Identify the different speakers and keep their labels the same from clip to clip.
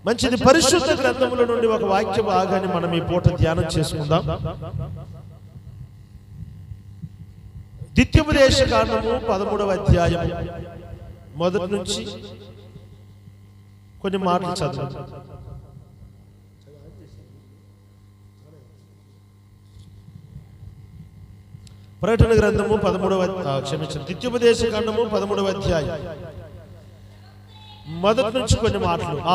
Speaker 1: మంచిది పరిశుద్ధ గ్రంథముల నుండి ఒక వాక్య భాగాన్ని మనం ఈ పూట ధ్యానం చేసుకుందాం ద్వితీయోపదేశ కాండము పదమూడవ అధ్యాయం మొదటి నుంచి కొన్ని మాటలు చదువు ప్రకటన గ్రంథము పదమూడవ ఆ, క్షమించండి ద్వితీయోపదేశ కాండము పదమూడవ అధ్యాయం మొదటి నుంచి కొన్ని మాటలు ఆ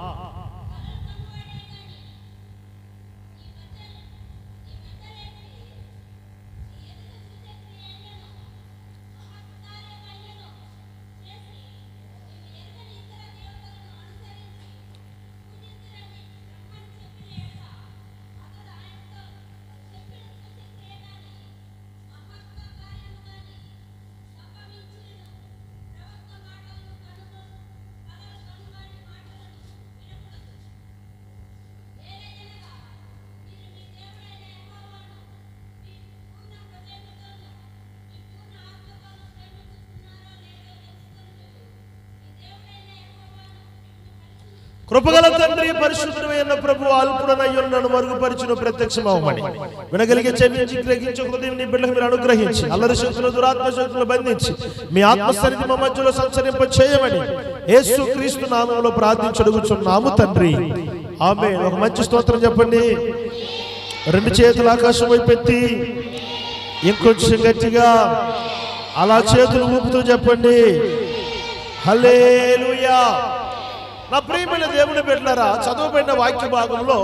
Speaker 1: కృపగల తండ్రి పరిశుద్ధమైన ప్రభు అల్పుడనయ్యున్న నన్ను మరుగుపరిచిన ప్రత్యక్షమవమని వినగలిగే చెల్లించి గ్రహించి హృదయం నీ బిడ్డలకు మీరు అనుగ్రహించి అల్లరి శక్తులు దురాత్మ శక్తులు బంధించి మీ ఆత్మస్థితి మా మధ్యలో సంచరింప చేయమని యేసు క్రీస్తు నామంలో ప్రార్థించడుగుచున్నాము తండ్రి ఆమె ఒక మంచి స్తోత్రం చెప్పండి రెండు చేతులు ఆకాశం వైపు ఎత్తి ఇంకొంచెం గట్టిగా అలా చేతులు ఊపుతూ చెప్పండి హల్లెలూయా నా ప్రియమైన దేవుని బిడ్డలారా చదువుబడిన వాక్య భాగంలో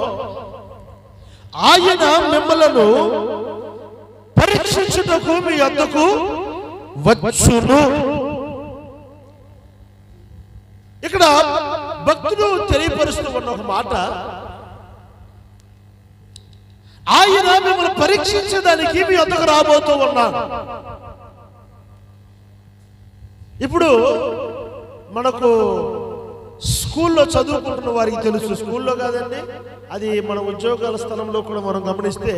Speaker 1: ఆయన మిమ్మలను పరీక్షించుటకు మీ వద్దకు వచ్చును ఇక్కడ భక్తుడు తెలియపరుస్తూ ఉన్న ఒక మాట ఆయన మిమ్మల్ని పరీక్షించడానికి మీ వద్దకు రాబోతూ ఉన్నాడు ఇప్పుడు మనకు స్కూల్లో చదువుకుంటున్న వారికి తెలుసు స్కూల్లో కాదండి అది మన ఉద్యోగాల స్థలంలో కూడా మనం గమనిస్తే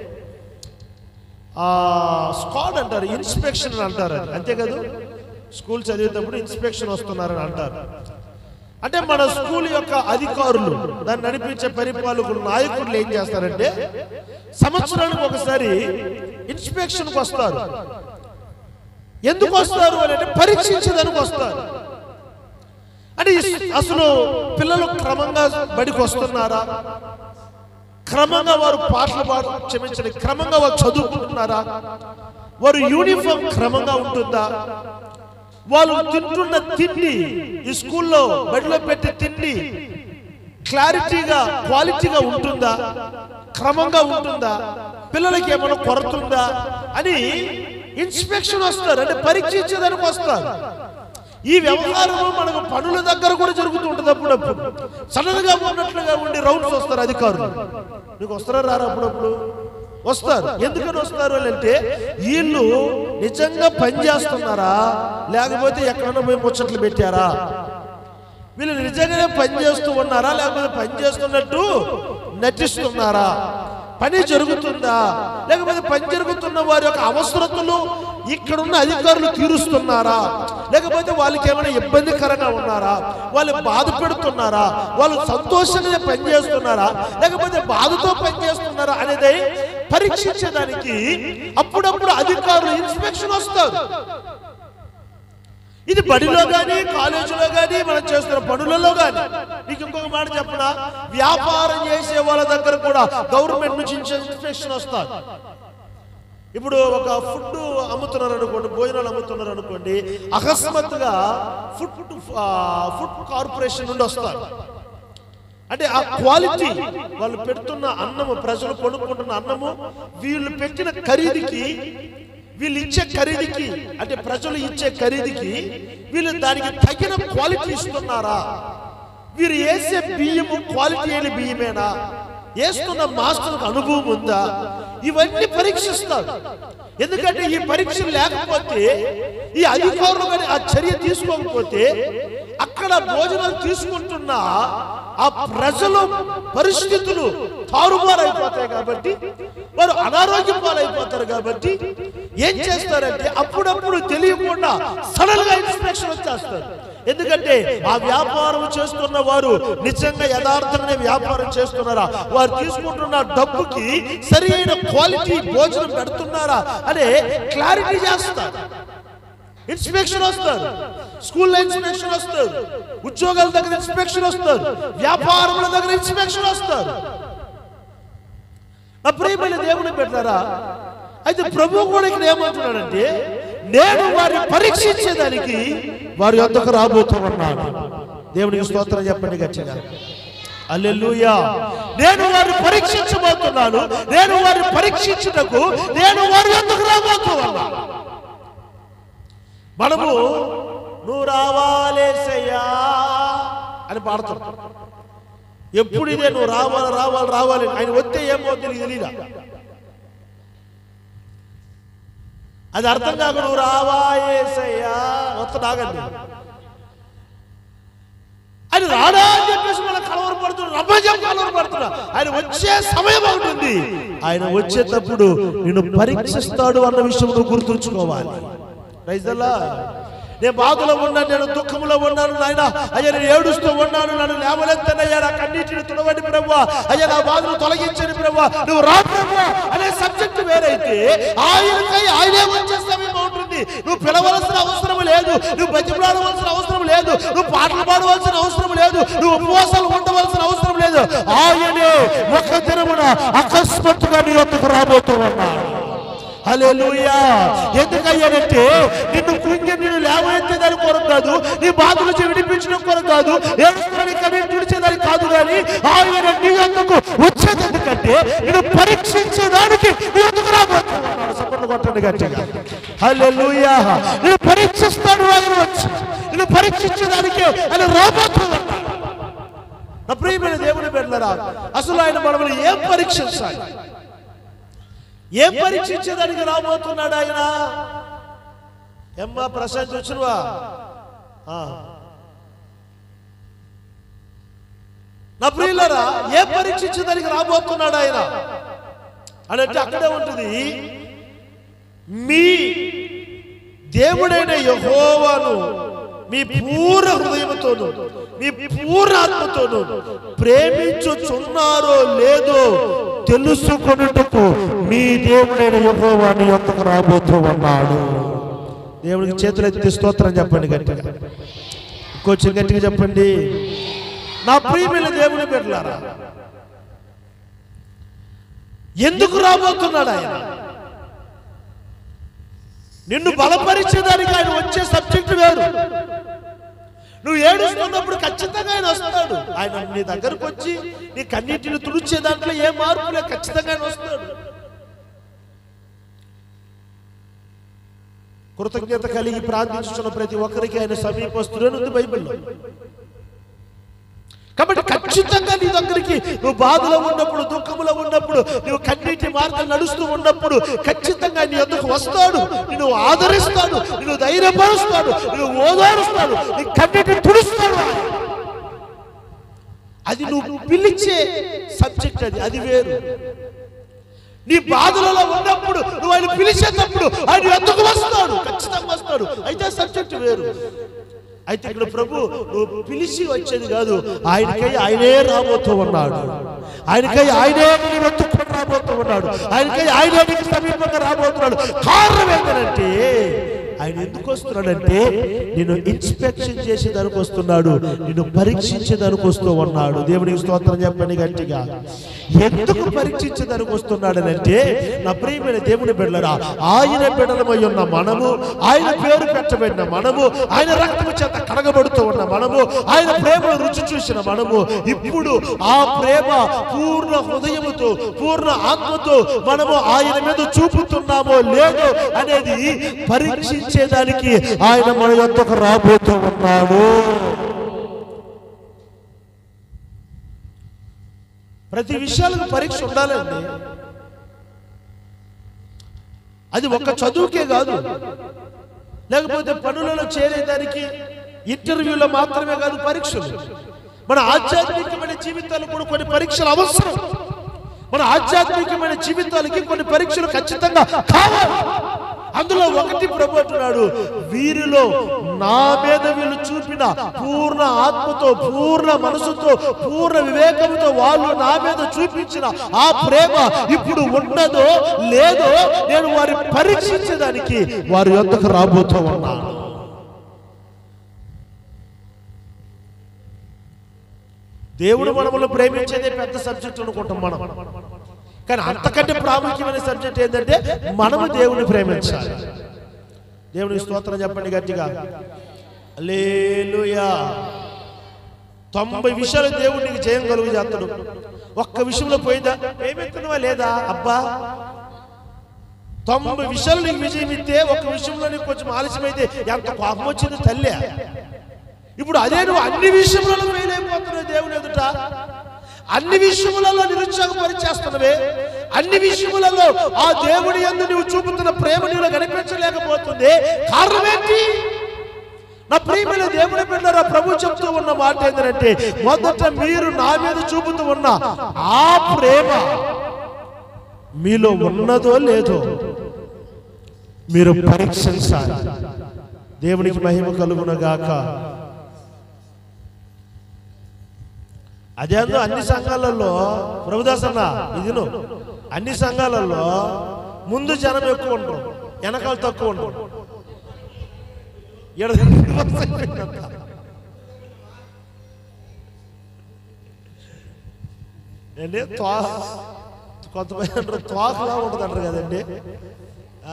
Speaker 1: ఆ స్కాడ్ అంటారు ఇన్స్పెక్షన్ అని అంటారు అది అంతే కదా స్కూల్ చదివేటప్పుడు ఇన్స్పెక్షన్ వస్తున్నారని అంటారు అంటే మన స్కూల్ యొక్క అధికారులు దాన్ని నడిపించే పరిపాలకులు నాయకులు ఏం చేస్తారంటే సంవత్సరానికి ఒకసారి ఇన్స్పెక్షన్కి వస్తారు ఎందుకు వస్తారు అని అంటే పరీక్షించడానికి వస్తారు అంటే ఈ- అసలు పిల్లలు క్రమంగా బడికి వస్తున్నారా క్రమంగా వారు పాటలు పాడు క్షమించండి క్రమంగా వారు చదువుకుంటున్నారా వారు యూనిఫామ్ క్రమంగా ఉంటుందా వాళ్ళు తింటున్న తిండి ఈ స్కూల్లో బడిలో పెట్టే తిండి క్లారిటీగా క్వాలిటీగా ఉంటుందా క్రమంగా ఉంటుందా పిల్లలకి ఏమైనా కొరత ఉందా అని ఇన్స్పెక్షన్ వస్తారు అంటే పరీక్షించేదానికి వస్తారు ఈ వ్యవహారము మనకు పనుల దగ్గర కూడా జరుగుతుంటుంది అప్పుడప్పుడు సడన్ గా ఉన్నట్లుగా ఉండి రౌండ్స్ వస్తారు అధికారులు మీకు వస్తారా రారా అప్పుడప్పుడు వస్తారు ఎందుకని వస్తారు అని అంటే వీళ్ళు నిజంగా పని చేస్తున్నారా లేకపోతే ఎక్కడన్నా పోయి ముచ్చట్లు పెట్టారా వీళ్ళు నిజంగానే పని చేస్తూ ఉన్నారా లేకపోతే పని చేస్తున్నట్టు నటిస్తున్నారా పని జరుగుతుందా లేకపోతే పని జరుగుతున్న వారి యొక్క అవసరతలు ఇక్కడున్న అధికారులు తీరుస్తున్నారా లేకపోతే వాళ్ళకి ఏమైనా ఇబ్బందికరంగా ఉన్నారా వాళ్ళు బాధ పెడుతున్నారా వాళ్ళు సంతోషంగా పని చేస్తున్నారా లేకపోతే బాధతో పని చేస్తున్నారా అనేది పరీక్షించడానికి అప్పుడప్పుడు అధికారులు ఇన్స్పెక్షన్ వస్తారు ఇది బడిలో కానీ కాలేజీలో కానీ మనం చేస్తున్న పనులలో కానీ నీకు ఇంకొక మాట చెప్పనా వ్యాపారం చేసే వాళ్ళ దగ్గర కూడా గవర్నమెంట్ నుంచి ఇన్స్పెక్షన్ వస్తారు ఇప్పుడు ఒక ఫుడ్ అమ్ముతున్నారు అనుకోండి భోజనాలు అమ్ముతున్నారు అనుకోండి అకస్మాత్తుగా ఫుడ్ ఆ, ఫుడ్ కార్పొరేషన్ నుండి వస్తారు అంటే ఆ క్వాలిటీ వాళ్ళు పెడుతున్న అన్నము ప్రజలు కొనుక్కుంటున్న అన్నము వీళ్ళు పెట్టిన ఖరీదుకి వీళ్ళు ఇచ్చే ఖరీదుకి అంటే ప్రజలు ఇచ్చే ఖరీదుకి వీళ్ళు దానికి తగిన క్వాలిటీ ఇస్తున్నారా వీరు వేసే బియ్యము క్వాలిటీ అయిన బియ్యమేనా వేస్తున్న మాస్టర్కి అనుభవం ఉందా ఇవన్నీ పరీక్షిస్తారు ఎందుకంటే ఈ పరీక్ష లేకపోతే ఈ అధికారులు కానీ ఆ చర్య తీసుకోకపోతే అక్కడ భోజనాలు తీసుకుంటున్న ఆ ప్రజల పరిస్థితులు తారుమారు అయిపోతాయి కాబట్టి వారు అనారోగ్యం పాలైపోతారు కాబట్టి ఏం చేస్తారంటే అప్పుడప్పుడు తెలియకుండా సడన్ గా ఇన్స్పెక్షన్ వచ్చేస్తారు ఎందుకంటే ఆ వ్యాపారం చేస్తున్న వారు నిజంగా యథార్థంగానే వ్యాపారం చేస్తున్నారా వారు తీసుకుంటున్న డబ్బుకి సరి అయిన క్వాలిటీ భోజనం పెడుతున్నారా అనే క్లారిటీ చేస్తారు ఇన్స్పెక్షన్ వస్తారు స్కూల్లో ఇన్స్పెక్షన్ వస్తారు ఉద్యోగాల దగ్గర ఇన్స్పెక్షన్ వస్తారు వ్యాపారముల దగ్గర ఇన్స్పెక్షన్ వస్తారు నా ప్రియమైన దేవుని పెట్టారా అయితే ప్రభు కూడా ఇక్కడ ఏమంటున్నాడంటే నేను వారిని పరీక్షించేదానికి వారి యొద్దకు రాబోతున్నాను దేవునికి స్తోత్రం చెప్పండి గట్టిగా అల్లెలుయా నేను వారిని పరీక్షించబోతున్నాను నేను వారిని పరీక్షించుటకు నేను వారి యొద్దకు రాబోతున్నాను మనము నువ్వు రావాలేసయ్యా అని పాడుతున్నాం ఎప్పుడు ఇదే నువ్వు రావాలి రావాలి రావాలి ఆయన వస్తే ఏమో తెలియదు తెలీదా అది అర్థం కాక నువ్వు రావాయేసయ్యా వస్తున్నాగండి ఆయన రాడా అని చెప్పేసి మన కలవర పడుతున్నా రమ్మజం కలవర పడుతున్నా ఆయన వచ్చే సమయం ఉంటుంది ఆయన వచ్చేటప్పుడు నిన్ను పరీక్షిస్తాడు అన్న విషయం నువ్వు గుర్తుంచుకోవాలి రైజల్లా నేను బాధలో ఉన్నాను నేను దుఃఖంలో ఉన్నాను నాయన అయ్యా నేను ఏడుస్తూ ఉన్నాను నన్ను లేవలెత్తనయ్యా నా కన్నీటిని తుడవండి ప్రభు అయ్యా నా బాధను తొలగించండి ప్రభు నువ్వు రా ప్రభు అనే సబ్జెక్ట్ వేరైతే ఆయనకై ఆయనే వచ్చే సమయం ఉంటుంది నువ్వు పిలవలసిన అవసరం లేదు నువ్వు బతిమలాడవలసిన అవసరం లేదు నువ్వు పాటలు పాడవలసిన అవసరం లేదు నువ్వు ఉపవాసాలు ఉండవలసిన అవసరం లేదు ఆయనే ఒక దినమున అకస్మాత్తుగా నీ వద్దకు రాబోతూ ఉన్నాడు హల్లెలూయా ఎందుకయ్యానంటే నిన్ను కృంగి నిన్ను లేవనెత్తేదాని కొరకు కాదు నీ బాధ నుంచి విడిపించడం కొరకు కాదు ఏడుస్తున్న కన్నీ తుడిచేదానికి కాదు కానీ ఆయన నీ ఎందుకు వచ్చేది ఎందుకంటే నిన్ను పరీక్షించేదానికి నీ ఎందుకు రాబోతున్నాడు సపర్లు కొట్టండి గట్టిగా హల్లెలూయా నిన్ను పరీక్షిస్తాడు ఆయన వచ్చి నిన్ను పరీక్షించేదానికి ఆయన రాబోతున్నాడు నా ప్రియమైన దేవుని బిడ్డలారా అసలు ఆయన మనల్ని ఏం పరీక్షించాలి ఏం పరీక్షించేదానికి రాబోతున్నాడు ఆయన ఎమ్మా ప్రశాంత్ వచ్చినవా ఆ. నా ప్రియులరా ఏం పరీక్షించేదానికి రాబోతున్నాడు ఆయన అని అంటే అక్కడే ఉంటుంది మీ దేవుడైన యహోవాను మీ పూర్ణ హృదయముతోను మీ పూర్ణ ఆత్మతోను ప్రేమించుచున్నారో లేదో తెలుసుకొనుటకు మీ దేవుడైన యహోవాని యొక్కకు రాబోతూ ఉన్నాడు దేవుడికి చేతులు ఎత్తి స్తోత్రం చెప్పండి గట్టిగా కొంచెం గట్టిగా చెప్పండి నా ప్రియమైన దేవుని పెట్టారా ఎందుకు రాబోతున్నాడు ఆయన నిన్ను బలపరిచేదానికి ఆయన వచ్చే సబ్జెక్ట్ వేరు నువ్వు ఏడుస్తున్నప్పుడు ఖచ్చితంగా ఆయన వస్తాడు ఆయన నీ దగ్గరకు వచ్చి నీ కన్నీటిని తుడిచే దాంట్లో ఏ మార్పు లేదు ఖచ్చితంగా ఆయన వస్తాడు కృతజ్ఞత కలిగి ప్రార్థించుతున్న ప్రతి ఒక్కరికి ఆయన సమీపస్తుడని ఉంది బైబిల్లో కాబట్టి ఖచ్చితంగా నీ దగ్గరికి నువ్వు బాధలో ఉన్నప్పుడు దుఃఖంలో ఉన్నప్పుడు నువ్వు కన్నీటి మార్గం నడుస్తూ ఉన్నప్పుడు ఖచ్చితంగా నీ ఎందుకు వస్తాడు నిన్ను ఆదరిస్తాడు నిన్ను ధైర్యపరుస్తాడు నిన్ను ఓదారుస్తాడు నీ కన్నీటి తుడుస్తాడు ఆయన. అది నువ్వు పిలిచే సబ్జెక్ట్ అది అది వేరు నీ బాధలలో ఉన్నప్పుడు నువ్వు ఆయన పిలిచేటప్పుడు ఆయన ఎందుకు వస్తాడు ఖచ్చితంగా వస్తాడు అయితే సబ్జెక్ట్ వేరు అయితే ఇక్కడ ప్రభు నువ్వు పిలిచి వచ్చేది కాదు ఆయనకై ఆయనే రాబోతూ ఉన్నాడు ఆయనకై ఆయనే నీ వెతుక్కొని రాబోతూ ఉన్నాడు ఆయనకై ఆయనే నీకు సమీపంగా రాబోతున్నాడు కారణం ఏంటంటే ఆయన ఎందుకు వస్తున్నాడంటే నిన్ను ఇన్స్పెక్షన్ చేసేదానికి వస్తున్నాడు నిన్ను పరీక్షించేదానికి వస్తూ ఉన్నాడు దేవునికి స్తోత్రం చెప్పండి గట్టిగా ఎందుకు పరీక్షించేదానికి వస్తున్నాడనంటే నా ప్రియమైన దేవుని బిడ్డలరా ఆయన బిడ్డలమై ఉన్న మనము ఆయన పేరు పెట్టబడిన మనము ఆయన రక్తము చేత కడగబడుతూ ఉన్న మనము ఆయన ప్రేమను రుచి చూసిన మనము ఇప్పుడు ఆ ప్రేమ పూర్ణ హృదయముతో పూర్ణ ఆత్మతో మనము ఆయన మీద చూపుతున్నామో లేదో అనేది పరీక్షించేదానికి ఆయన మన యొక్కకు రాబోతూ ఉన్నాడు ప్రతి విషయాలకు పరీక్ష ఉండాలండి అది ఒక్క చదువుకే కాదు లేకపోతే పనులలో చేరేదానికి ఇంటర్వ్యూలో మాత్రమే కాదు పరీక్షలు మన ఆధ్యాత్మికమైన జీవితాలు కూడా కొన్ని పరీక్షలు అవసరం మన ఆధ్యాత్మికమైన జీవితాలకి కొన్ని పరీక్షలు ఖచ్చితంగా కావాలి అందులో ఒకటి ప్రభు అంటున్నాడు వీరిలో నా మీద వీళ్ళు చూపిన పూర్ణ ఆత్మతో పూర్ణ మనసుతో పూర్ణ వివేకంతో వాళ్ళు నా మీద చూపించిన ఆ ప్రేమ ఇప్పుడు ఉన్నదో లేదో నేను వారి పరీక్షించడానికి వారి యొద్దకు రాబోతూ ఉన్నాను దేవుడు మనములు ప్రేమించేదే పెద్ద సబ్జెక్ట్ అనుకుంటాం మనం కానీ అంతకంటే ప్రాముఖ్యమైన సబ్జెక్ట్ ఏంటంటే మనము దేవుని ప్రేమించాలి దేవుని స్తోత్రం చెప్పండి గట్టిగా లేలుయా తొంభై విషయాలు దేవుడు నీకు జయం కలుగు చేస్తాడు ఒక్క విషయంలో పోయిందా ప్రేమిస్తున్నావా లేదా అబ్బా తొంభై విషయాలు నీకు విజయం ఇస్తే ఒక విషయంలో నీకు కొంచెం ఆలస్యమైతే ఎంత కోపం వచ్చింది తల్లే ఇప్పుడు అదే నువ్వు అన్ని విషయములలో ఫెయిల్ అయిపోతున్నావు దేవుని ఎదుట అన్ని విషయములలో నిరుత్సాహపరిచేస్తున్నవే అన్ని విషయములలో ఆ దేవుడి యందు నువ్వు చూపుతున్న ప్రేమ నీలో కనిపించలేకపోతుంది కారణం ఏంటి నా ప్రియమైన దేవుని బిడ్డరా ప్రభు చెప్తూ ఉన్న మాట ఏంటంటే మొదట మీరు నా మీద చూపుతూ ఉన్న ఆ ప్రేమ మీలో ఉన్నదో లేదో మీరు పరీక్షించాలి దేవునికి మహిమ కలుగునగాక అదే అందు అన్ని సంఘాలలో ప్రభుదాస్ అన్న ఇది నువ్వు అన్ని సంఘాలలో ముందు జనం ఎక్కువ ఉంటారు వెనకాల తక్కువ ఉంటారు ఈడ reverse అయిపోయిందంతా. ఏంటి త్వా కొంతమంది అంటారు త్వాకులా ఉంటుంది అంటారు కదండి ఆ?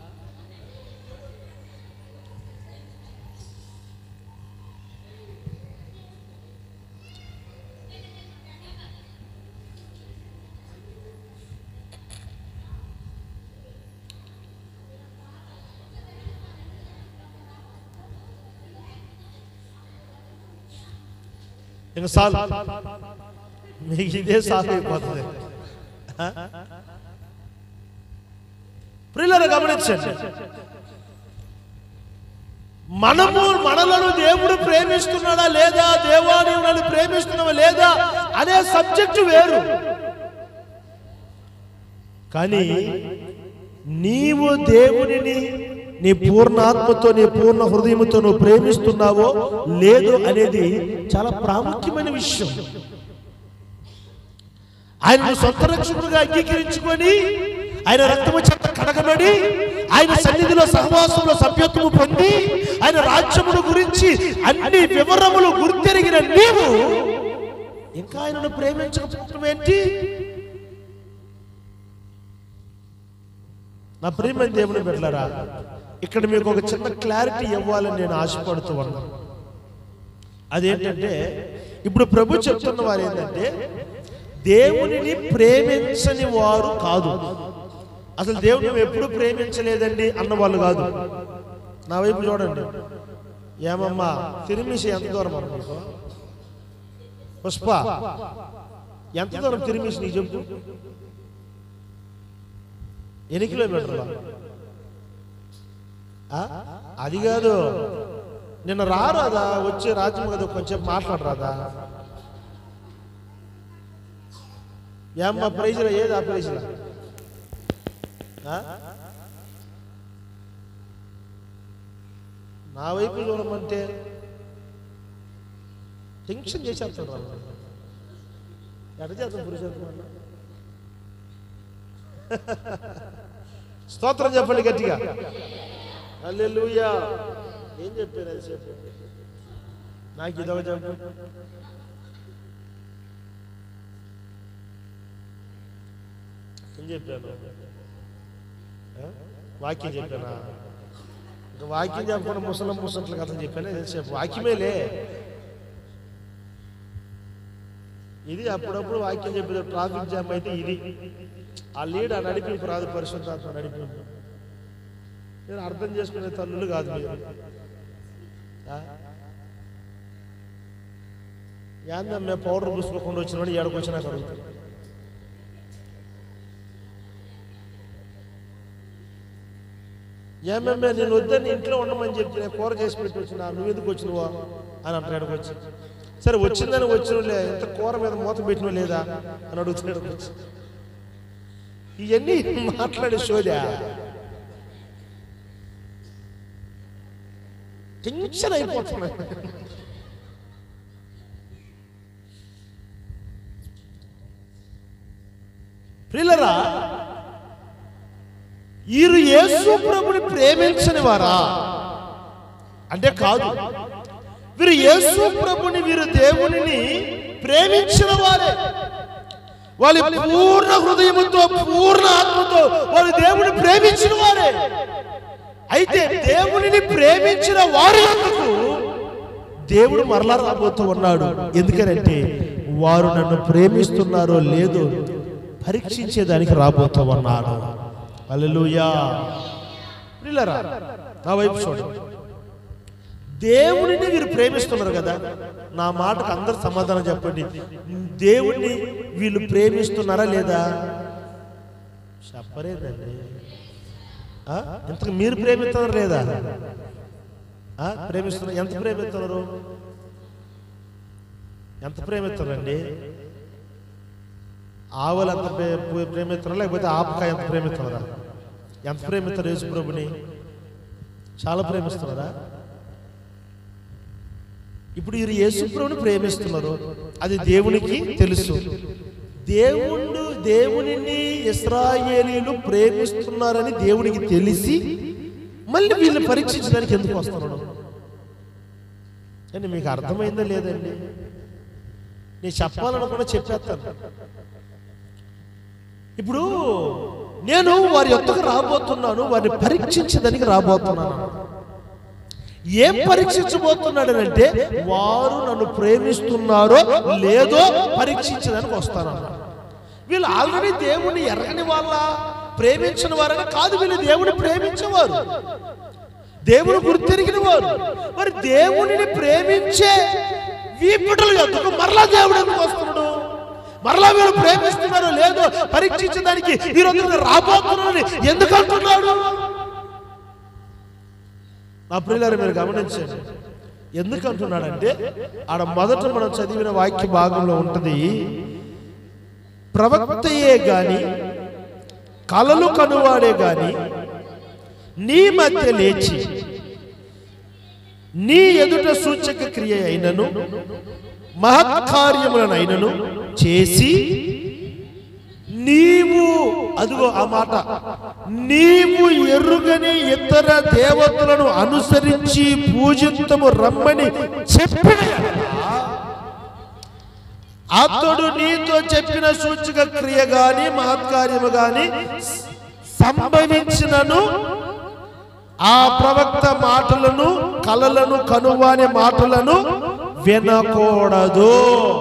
Speaker 1: ఇంకా సాల్ మీకు ఇదే సాల్ అయిపోతుంది ఆ? ప్రియులను గమనించండి మనము మనలను దేవుడు ప్రేమిస్తున్నాడా లేదా దేవాని నన్ను ప్రేమిస్తున్నావా లేదా అనే సబ్జెక్టు వేరు కానీ నీవు దేవునిని నీ పూర్ణాత్మతో నీ పూర్ణ హృదయముతో నువ్వు ప్రేమిస్తున్నావో లేదో అనేది చాలా ప్రాముఖ్యమైన విషయం ఆయన సొంత రక్షకుడుగా అంగీకరించుకొని ఆయన రక్తము చెత్త కడగబడి ఆయన సన్నిధిలో సహవాసంలో సభ్యత్వము పొంది ఆయన రాజ్యమును గురించి అన్ని వివరములు గుర్తెరిగిన నీవు ఇంకా ఆయనను ప్రేమించకపోవటం ఏంటి నా ప్రియమైన దేవుని బిడ్డలారా ఇక్కడ మీకు ఒక చిన్న క్లారిటీ ఇవ్వాలని నేను ఆశపడుతూ ఉన్నాను అదేంటంటే ఇప్పుడు ప్రభు చెప్తున్న వారు ఏంటంటే దేవునిని ప్రేమించని వారు కాదు అసలు దేవుని మేము ఎప్పుడు ప్రేమించలేదండి అన్న వాళ్ళు కాదు నా వైపు చూడండి ఏమమ్మా తిరిమిసి ఎంత దూరం అమ్మ మీకు పుష్ప ఎంత దూరం తిరిమిసి నీకు చెప్పు ఎన్ని కిలోమీటర్లు ఆ? అది కాదు నిన్న రారాదా వచ్చే రాజ్యం కదా కొంచెం మాట్లాడరాదా ఏమ్మా ప్రైజ్లో ఏది ఆ ప్రైజ్లో నా వైపు చూడమంటే టెన్షన్ చేసేస్తాడు రా ఎడ చేద్దాం పురుషోత్తమ స్తోత్రం చెప్పండి గట్టిగా హల్లెలూయా ఏం చెప్పాను అది చెప్పు నాకు ఇదొక చెప్పు ఏం చెప్పాను ఆ? వాక్యం చెప్పానా ఇంకా వాక్యం చెప్పకుండా ముసలం ముసంట్ల కథ చెప్పాను ఎంతసేపు వాక్యమేలే ఇది అప్పుడప్పుడు వాక్యం చెప్పేది ట్రాఫిక్ జామ్ అయితే ఇది ఆ లీడ్ ఆ నడిపింపు రాదు పరిశుద్ధాత్మ నడిపింపు నేను అర్థం చేసుకునే తల్లులు కాదు మీరు ఆ? ఏందమ్మే పౌడర్ పూసుకోకుండా వచ్చిన ఏడకు వచ్చినా కలుగుతారు ఏమేమే నేను వద్దని ఇంట్లో ఉండమని చెప్పి నేను కూర చేసి పెట్టి వచ్చినా నువ్వు ఎందుకు వచ్చినవా అని అంటాడు ఎక్కడికి వచ్చి సరే వచ్చిందని వచ్చినలే ఇంత కూర మీద మూత పెట్టినో లేదా అని అడుగుతున్నాడు వచ్చి ఇవన్నీ మాట్లాడే సోదా టెన్షన్ అయిపోతున్నాయి ప్రిల్లరా వీరు యేసు ప్రభుని ప్రేమించని వారా అంటే కాదు వీరు యేసు ప్రభుని వీరు దేవునిని ప్రేమించిన వారే వాళ్ళ పూర్ణ హృదయముతో పూర్ణ ఆత్మతో వాళ్ళు దేవుని ప్రేమించిన వారే అయితే దేవునిని ప్రేమించిన వారి ఎందుకు దేవుడు మరలా రాబోతూ ఉన్నాడు ఎందుకనంటే వారు నన్ను ప్రేమిస్తున్నారో లేదో పరీక్షించేదానికి రాబోతూ ఉన్నాడు హల్లెలూయా ప్రియులారా, నా వైపు చూడండి దేవుడిని వీరు ప్రేమిస్తున్నారు కదా నా మాటకు అందరు సమాధానం చెప్పండి దేవుణ్ణి వీళ్ళు ప్రేమిస్తున్నారా లేదా చెప్పలేదండి ఆ? ఇంతకు మీరు ప్రేమిస్తున్నారు లేదా ఆ? ప్రేమిస్తున్నారు ఎంత ప్రేమిస్తున్నారు ఎంత ప్రేమిస్తున్నారండి ఆవులు ఎంత ప్రే- ప్రేమిస్తున్నారా లేకపోతే ఆపకాయ ఎంత ప్రేమిస్తున్నారా ఎంత ప్రేమిస్తారు యేసుప్రభుని చాలా ప్రేమిస్తున్నారా ఇప్పుడు వీరు యేసుప్రభుని ప్రేమిస్తున్నారు అది దేవునికి తెలుసు దేవుడు దేవునిని ఇస్రాయేలీలు ప్రేమిస్తున్నారని దేవునికి తెలిసి మళ్ళీ వీళ్ళు పరీక్షించడానికి ఎందుకు వస్తున్నాడు అని మీకు అర్థమైందా లేదండి నేను చెప్పాలనుకున్నా చెప్పేస్తాను ఇప్పుడు నేను వారి యొక్కకు రాబోతున్నాను వారిని పరీక్షించడానికి రాబోతున్నాను ఏం పరీక్షించబోతున్నాడు అంటే వారు నన్ను ప్రేమిస్తున్నారో లేదో పరీక్షించడానికి వస్తానన్నాడు వీళ్ళు ఆల్రెడీ దేవుణ్ణి ఎరగని వాళ్ళ ప్రేమించిన వారని కాదు వీళ్ళు దేవుని ప్రేమించేవారు దేవుని గుర్తెరిగిన వారు మరి దేవునిని ప్రేమించే వీపుటలు ఎందుకు మరలా దేవుడు ఎందుకు వస్తున్నాడు మరలా వీళ్ళు ప్రేమిస్తున్నారో లేదో పరీక్షించడానికి వీరందరూ రాబోతున్నారని ఎందుకు అంటున్నాడు నా ప్రియులారు మీరు గమనించండి ఎందుకు అంటున్నాడంటే ఆడ మొదట మనం చదివిన వాక్య భాగంలో ఉంటది ప్రవక్తయే గాని కలలు కనువాడే గాని నీ మధ్య లేచి నీ ఎదుట సూచక క్రియ అయినను మహత్కార్యములనైనను చేసి నీవు అదిగో ఆ మాట నీవు ఎరుగని ఇతర దేవతలను అనుసరించి పూజించము రమ్మని చెప్పిన ఎడల, అతడు నీతో చెప్పిన సూచక క్రియ గాని మహత్కార్యము గాని సంభవించినను ఆ ప్రవక్త మాటలను కలలను కనువాని మాటలను వినకూడదు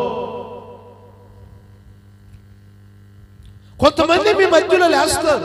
Speaker 1: కొంతమంది మీ మధ్యలో లేస్తారు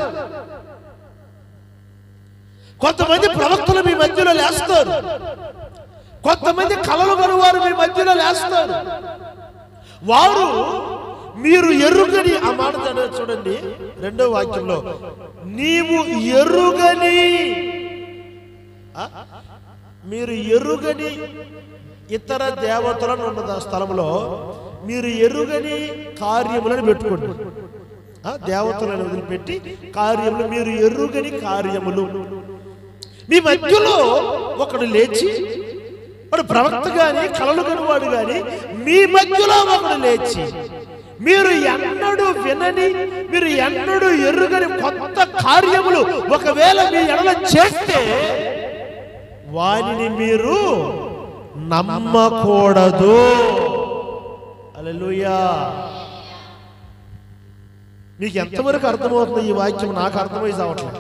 Speaker 1: కొంతమంది ప్రవక్తలు మీ మధ్యలో లేస్తారు కొంతమంది కలలు కనువారు మీ మధ్యలో లేస్తారు వారు మీరు ఎరుగని ఆ మాట చదవండి చూడండి రెండో వాక్యంలో నీవు ఎరుగని ఆ? మీరు ఎరుగని ఇతర దేవతలను ఉన్న ఆ స్థలంలో మీరు ఎరుగని కార్యములను పెట్టుకోండి ఆ, దేవతలను వదిలిపెట్టి కార్యములు మీరు ఎరుగని కార్యములు మీ మధ్యలో ఒకడు లేచి వాడు ప్రవక్త గాని కలలు కనువాడు గాని మీ మధ్యలో ఒకడు లేచి మీరు ఎన్నడూ వినని మీరు ఎన్నడూ ఎరుగని కొత్త కార్యములు ఒకవేళ మీ ఎడల చేస్తే వానిని మీరు నమ్మకూడదు అలలుయా మీకు ఎంతవరకు అర్థమవుతుంది ఈ వాక్యం నాకు అర్థమై చావట్లేదు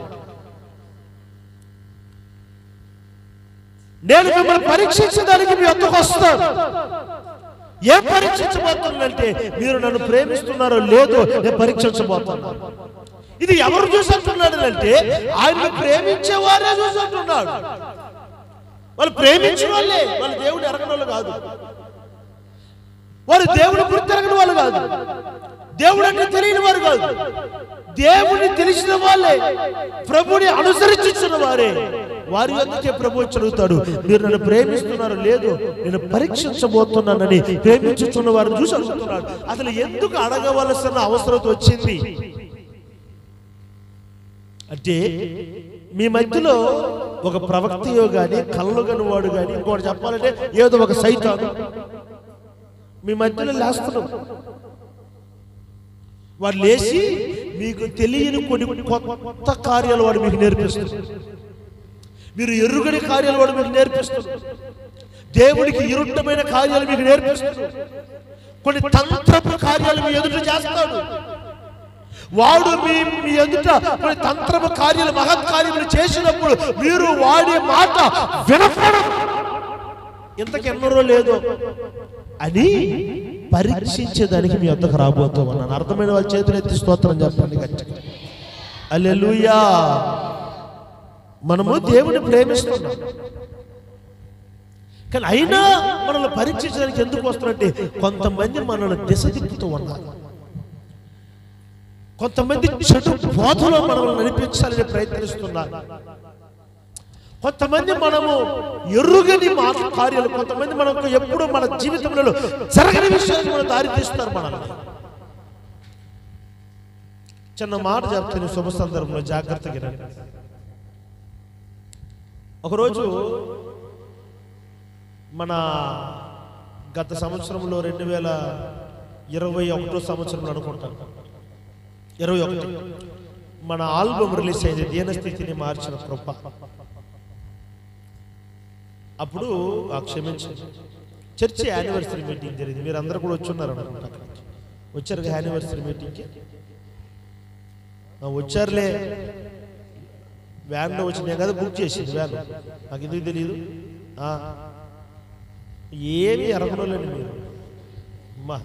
Speaker 1: నేను మిమ్మల్ని పరీక్షించడానికి మీ వద్దకు వస్తాను ఏం పరీక్షించబోతుందంటే మీరు నన్ను ప్రేమిస్తున్నారో లేదో నేను పరీక్షించబోతున్నాను ఇది ఎవరు చూసి అంటున్నాడు అంటే ఆయన ప్రేమించే వారే చూసి అంటున్నాడు వాళ్ళు ప్రేమించిన వాళ్ళే వాళ్ళు దేవుడు ఎరగని వాళ్ళు కాదు వారు దేవుడు గుర్తెరగని వాళ్ళు కాదు దేవుడు అంటే తెలియని వారు కాదు దేవుని తెలిసిన వాళ్ళే ప్రభుని అనుసరించున్న వారే వారి యొక్కకే ప్రభు వచ్చి అడుగుతాడు మీరు నన్ను ప్రేమిస్తున్నారు లేదు నేను పరీక్షించబోతున్నానని ప్రేమించుతున్న వారిని చూసి అడుగుతున్నాడు అసలు ఎందుకు అడగవలసిన అవసరం వచ్చింది అంటే మీ మధ్యలో ఒక ప్రవక్తయో గాని కళ్ళు వాడు గాని ఇంకోటి చెప్పాలంటే ఏదో ఒక సైతాను మీ మధ్యలో లేస్తున్నాం వాడు లేచి మీకు తెలియని కొన్ని కొత్త కార్యాలు వాడు మీకు నేర్పిస్తుంది మీరు ఎరుగని కార్యాలు వాడు మీకు నేర్పిస్తుంది దేవుడికి ఇరుట్టమైన కార్యాలు మీకు నేర్పిస్తుంది కొన్ని తంత్రపు కార్యాలు మీ ఎదుట చేస్తాడు వాడు మీ మీ ఎదుట కొన్ని తంత్రపు కార్యాలు మహత్ కార్యములు చేసినప్పుడు మీరు వాడి మాట వినపడం ఇంతకెన్నరో లేదో అని పరీక్షించేదానికి మీ వద్దకు రాబోతూ ఉన్నాను అర్థమైన వాళ్ళ చేతులు ఎత్తి స్తోత్రం చెప్పండి గట్టిగా అల్లెలుయా మనము దేవుని ప్రేమిస్తున్నాం కానీ అయినా మనల్ని పరీక్షించడానికి ఎందుకు వస్తున్నట్టే కొంతమంది మనల్ని దిశ తిప్పుతూ ఉన్నారు కొంతమంది చెడు బోధలో మనల్ని నడిపించాలని ప్రయత్నిస్తున్నారు కొంతమంది మనము ఎరుగని మాట కార్యాలు కొంతమంది మనకు ఎప్పుడు మన జీవితంలో జరగని విషయాలు మనం దారి తీస్తున్నారు మనల్ని చిన్న మాట చెప్తాను శుభ సందర్భంలో జాగ్రత్తగా వినండి. ఒకరోజు మన గత సంవత్సరంలో రెండు వేల ఇరవై ఒకటో సంవత్సరంలో అనుకుంటాను ఇరవై ఒకటి మన ఆల్బమ్ రిలీజ్ అయింది దీనస్థితిని మార్చిన కృప అప్పుడు ఆ క్షమించండి చర్చి యానివర్సరీ మీటింగ్ జరిగింది మీరు అందరు కూడా వచ్చున్నారు అనుకుంటా అక్కడికి. వచ్చారు కదా యానివర్సరీ మీటింగ్కి ఆ, వచ్చారులే వ్యాన్లో వచ్చి నేను కదా బుక్ చేసింది వ్యాన్ నాకు ఎందుకు తెలియదు ఆ, ఏమి ఎరగనోలేండి మీరు అమ్మా